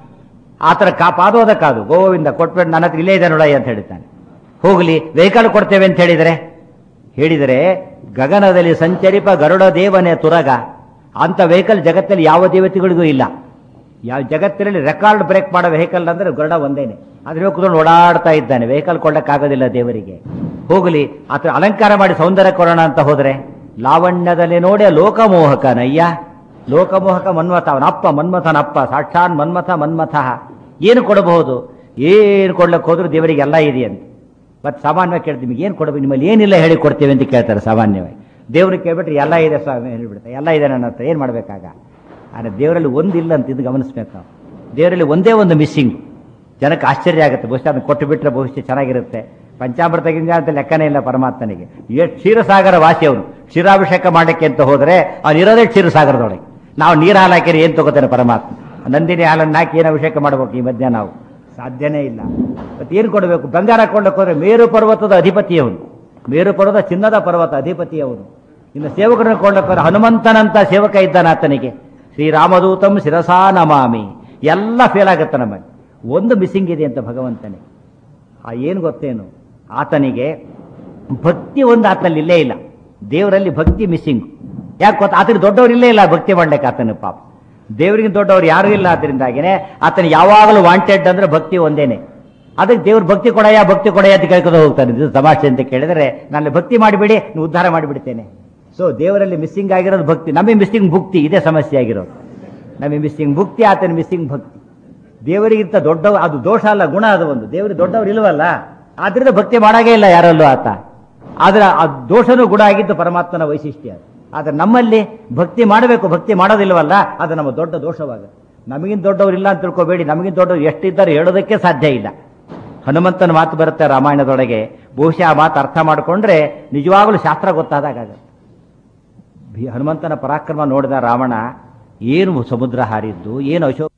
Speaker 1: ಆ ಥರ ಕಾಪಾದೋದಕ್ಕಾದು ಗೋವಿಂದ ಕೊಟ್ಬಿಟ್ಟು ನನ್ನ ಹತ್ರ ಇಲ್ಲೇ ಇದೆ ನೋಡಯ್ಯ ಅಂತ ಹೇಳ್ತಾನೆ ಹೋಗಲಿ ವೆಹಿಕಲ್ ಕೊಡ್ತೇವೆ ಅಂತ ಹೇಳಿದರೆ ಹೇಳಿದರೆ ಗಗನದಲ್ಲಿ ಸಂಚರಿಪ ಗರುಡ ದೇವನೇ ತುರಗ ಅಂತ ವೆಹಿಕಲ್ ಜಗತ್ತಲ್ಲಿ ಯಾವ ದೇವತೆಗಳಿಗೂ ಇಲ್ಲ ಯಾವ ಜಗತ್ತಿನಲ್ಲಿ ರೆಕಾರ್ಡ್ ಬ್ರೇಕ್ ಮಾಡೋ ವೆಹಿಕಲ್ ಅಂದ್ರೆ ಗರುಡ ಒಂದೇನೆ ಅದ್ರ ಕೂತ್ಕೊಂಡು ಓಡಾಡ್ತಾ ಇದ್ದಾನೆ ವೆಹಿಕಲ್ ಕೊಡಕ್ಕಾಗೋದಿಲ್ಲ ದೇವರಿಗೆ ಹೋಗಲಿ ಆತರ ಅಲಂಕಾರ ಮಾಡಿ ಸೌಂದರ್ಯ ಕೊಡೋಣ ಅಂತ ಹೋದ್ರೆ ಲಾವಣ್ಯದಲ್ಲಿ ನೋಡಿ ಲೋಕಮೋಹಕನಯ್ಯ ಲೋಕಮೋಹಕ ಮನ್ಮಥ ಅವನಪ್ಪ ಮನ್ಮಥನಪ್ಪ ಸಾಕ್ಷಾತ್ ಮನ್ಮಥ ಮನ್ಮಥ ಏನು ಕೊಡಬಹುದು ಏನು ಕೊಡ್ಲಕ್ಕೆ ಹೋದ್ರು ದೇವರಿಗೆ ಎಲ್ಲ ಇದೆ ಅಂತ ಮತ್ತೆ ಸಾಮಾನ್ಯವಾಗಿ ಕೇಳ್ತೀವಿ ನಿಮಗೆ ಏನು ಕೊಡಬೇಕು ನಿಮ್ಮಲ್ಲಿ ಏನಿಲ್ಲ ಹೇಳಿ ಕೊಡ್ತೇವೆ ಅಂತ ಕೇಳ್ತಾರೆ ಸಾಮಾನ್ಯವಾಗಿ ದೇವ್ರಿಗೆ ಕೇಳ್ಬಿಟ್ರೆ ಎಲ್ಲ ಇದೆ ಸ್ವಾಮಿ ಹೇಳ್ಬಿಡ್ತಾರೆ ಎಲ್ಲ ಇದೆ ನನ್ನ ಹತ್ರ ಏನು ಮಾಡಬೇಕಾಗ ಆದರೆ ದೇವರಲ್ಲಿ ಒಂದಿಲ್ಲ ಅಂತ ಇದು ಗಮನಿಸ್ಬೇಕು ನಾವು ದೇವರಲ್ಲಿ ಒಂದೇ ಒಂದು ಮಿಸ್ಸಿಂಗ್ ಜನಕ್ಕೆ ಆಶ್ಚರ್ಯ ಆಗುತ್ತೆ ಬಹುಶಃ ಅದನ್ನು ಕೊಟ್ಟು ಬಿಟ್ಟರೆ ಭವಿಷ್ಯ ಚೆನ್ನಾಗಿರುತ್ತೆ ಪಂಚಾಮೃತಗಿಂತ ಅಂತ ಲೆಕ್ಕನೇ ಇಲ್ಲ ಪರಮಾತ್ಮನಿಗೆ ಎಷ್ಟು ಕ್ಷೀರಸಾಗರ ವಾಸಿ ಅವನು ಕ್ಷೀರಾಭಿಷೇಕ ಮಾಡಕ್ಕೆ ಅಂತ ಹೋದರೆ ಅವನು ಇರೋದೇ ಕ್ಷೀರಸಾಗರದೊಳಗೆ ನಾವು ನೀರು ಹಾಲು ಹಾಕಿದ್ರೆ ಏನು ತಗೋತಾನೆ ಪರಮಾತ್ಮ ನಂದಿನಿ ಹಾಲನ್ನು ಹಾಕಿ ಏನು ಅಭಿಷೇಕ ಮಾಡಬೇಕು ಈ ಮಧ್ಯ ನಾವು ಸಾಧ್ಯನೇ ಇಲ್ಲ ಮತ್ತೆ ಏನು ಕೊಡಬೇಕು ಬಂಗಾರ ಕೊಳ್ಳಕ್ಕೆ ಹೋದ್ರೆ ಮೇರು ಪರ್ವತದ ಅಧಿಪತಿಯವನು ಮೇರು ಪರ್ವತ ಚಿನ್ನದ ಪರ್ವತ ಅಧಿಪತಿಯವನು ಇನ್ನು ಸೇವಕರನ್ನು ಕೊಳ್ಳಕ್ಕೆ ಹೋದ್ರೆ ಹನುಮಂತನಂತ ಸೇವಕ ಇದ್ದಾನೆ ಆತನಿಗೆ ಶ್ರೀರಾಮದೂತಂ ಶಿರಸಾ ನಮಾಮಿ ಎಲ್ಲ ಫೇಲ್ ಆಗುತ್ತೆ ನಮಗೆ ಒಂದು ಮಿಸ್ಸಿಂಗ್ ಇದೆ ಅಂತ ಭಗವಂತನಿಗೆ ಆ ಏನು ಗೊತ್ತೇನು ಆತನಿಗೆ ಭಕ್ತಿ ಒಂದು ಆತನಲ್ಲಿ ಇಲ್ಲೇ ಇಲ್ಲ ದೇವರಲ್ಲಿ ಭಕ್ತಿ ಮಿಸ್ಸಿಂಗ್ ಯಾಕೆ ಗೊತ್ತಾ ಆತನ ದೊಡ್ಡವರು ಇಲ್ಲೇ ಇಲ್ಲ ಭಕ್ತಿ ಮಾಡ್ಲಿಕ್ಕೆ ಆತನ ಪಾಪ ದೇವರಿಗೆ ದೊಡ್ಡವರು ಯಾರೂ ಇಲ್ಲ ಆದ್ರಿಂದಾಗಿನೇ ಆತನ ಯಾವಾಗಲೂ ವಾಂಟೆಡ್ ಅಂದ್ರೆ ಭಕ್ತಿ ಒಂದೇನೆ ಅದಕ್ಕೆ ದೇವ್ರ ಭಕ್ತಿ ಕೊಡಯ್ಯ ಭಕ್ತಿ ಕೊಡಯ್ಯ ಅಂತ ಕೇಳ್ಕೊಂಡು ಹೋಗ್ತಾನೆ ಇದು ತಮಾಷೆ ಅಂತ ಕೇಳಿದ್ರೆ ನಾನು ಭಕ್ತಿ ಮಾಡಿಬಿಡಿ ನೀವು ಉದ್ಧಾರ ಮಾಡಿಬಿಡ್ತೇನೆ ಸೊ ದೇವರಲ್ಲಿ ಮಿಸ್ಸಿಂಗ್ ಆಗಿರೋದು ಭಕ್ತಿ ನಮಗೆ ಮಿಸ್ಸಿಂಗ್ ಭಕ್ತಿ ಇದೇ ಸಮಸ್ಯೆ ಆಗಿರೋದು ನಮಗೆ ಮಿಸ್ಸಿಂಗ್ ಭಕ್ತಿ ಆತನ ಮಿಸ್ಸಿಂಗ್ ಭಕ್ತಿ ದೇವರಿಗಿಂತ ದೊಡ್ಡ ಅದು ದೋಷ ಅಲ್ಲ ಗುಣ ಅದು ಒಂದು ದೇವರಿಗೆ ದೊಡ್ಡವರು ಇಲ್ವಲ್ಲ ಆದ್ರಿಂದ ಭಕ್ತಿ ಮಾಡಾಗೇ ಇಲ್ಲ ಯಾರಲ್ಲೂ ಆತ ಆದ್ರೆ ಆ ದೋಷನೂ ಗುಣ ಆಗಿದ್ದು ಪರಮಾತ್ಮನ ವೈಶಿಷ್ಟ್ಯ ಅದು ಆದ್ರೆ ನಮ್ಮಲ್ಲಿ ಭಕ್ತಿ ಮಾಡಬೇಕು ಭಕ್ತಿ ಮಾಡೋದಿಲ್ವಲ್ಲ ಅದು ನಮ್ಮ ದೊಡ್ಡ ದೋಷವಾಗುತ್ತೆ ನಮಗಿಂತ ದೊಡ್ಡವರು ಇಲ್ಲ ಅಂತ ತಿಳ್ಕೊಬೇಡಿ ನಮಗಿಂತ ದೊಡ್ಡವರು ಎಷ್ಟಿದ್ದಾರೆ ಹೇಳೋದಕ್ಕೆ ಸಾಧ್ಯ ಇಲ್ಲ ಹನುಮಂತನ ಮಾತು ಬರುತ್ತೆ ರಾಮಾಯಣದೊಳಗೆ ಬಹುಶಃ ಆ ಮಾತು ಅರ್ಥ ಮಾಡಿಕೊಂಡ್ರೆ ನಿಜವಾಗಲೂ ಶಾಸ್ತ್ರ ಗೊತ್ತಾದಾಗ ಭೀ- ಹನುಮಂತನ ಪರಾಕ್ರಮ ನೋಡಿದ ರಾವಣ ಏನು ಸಮುದ್ರ ಹಾರಿದ್ದು ಏನು ಅಶೋಕ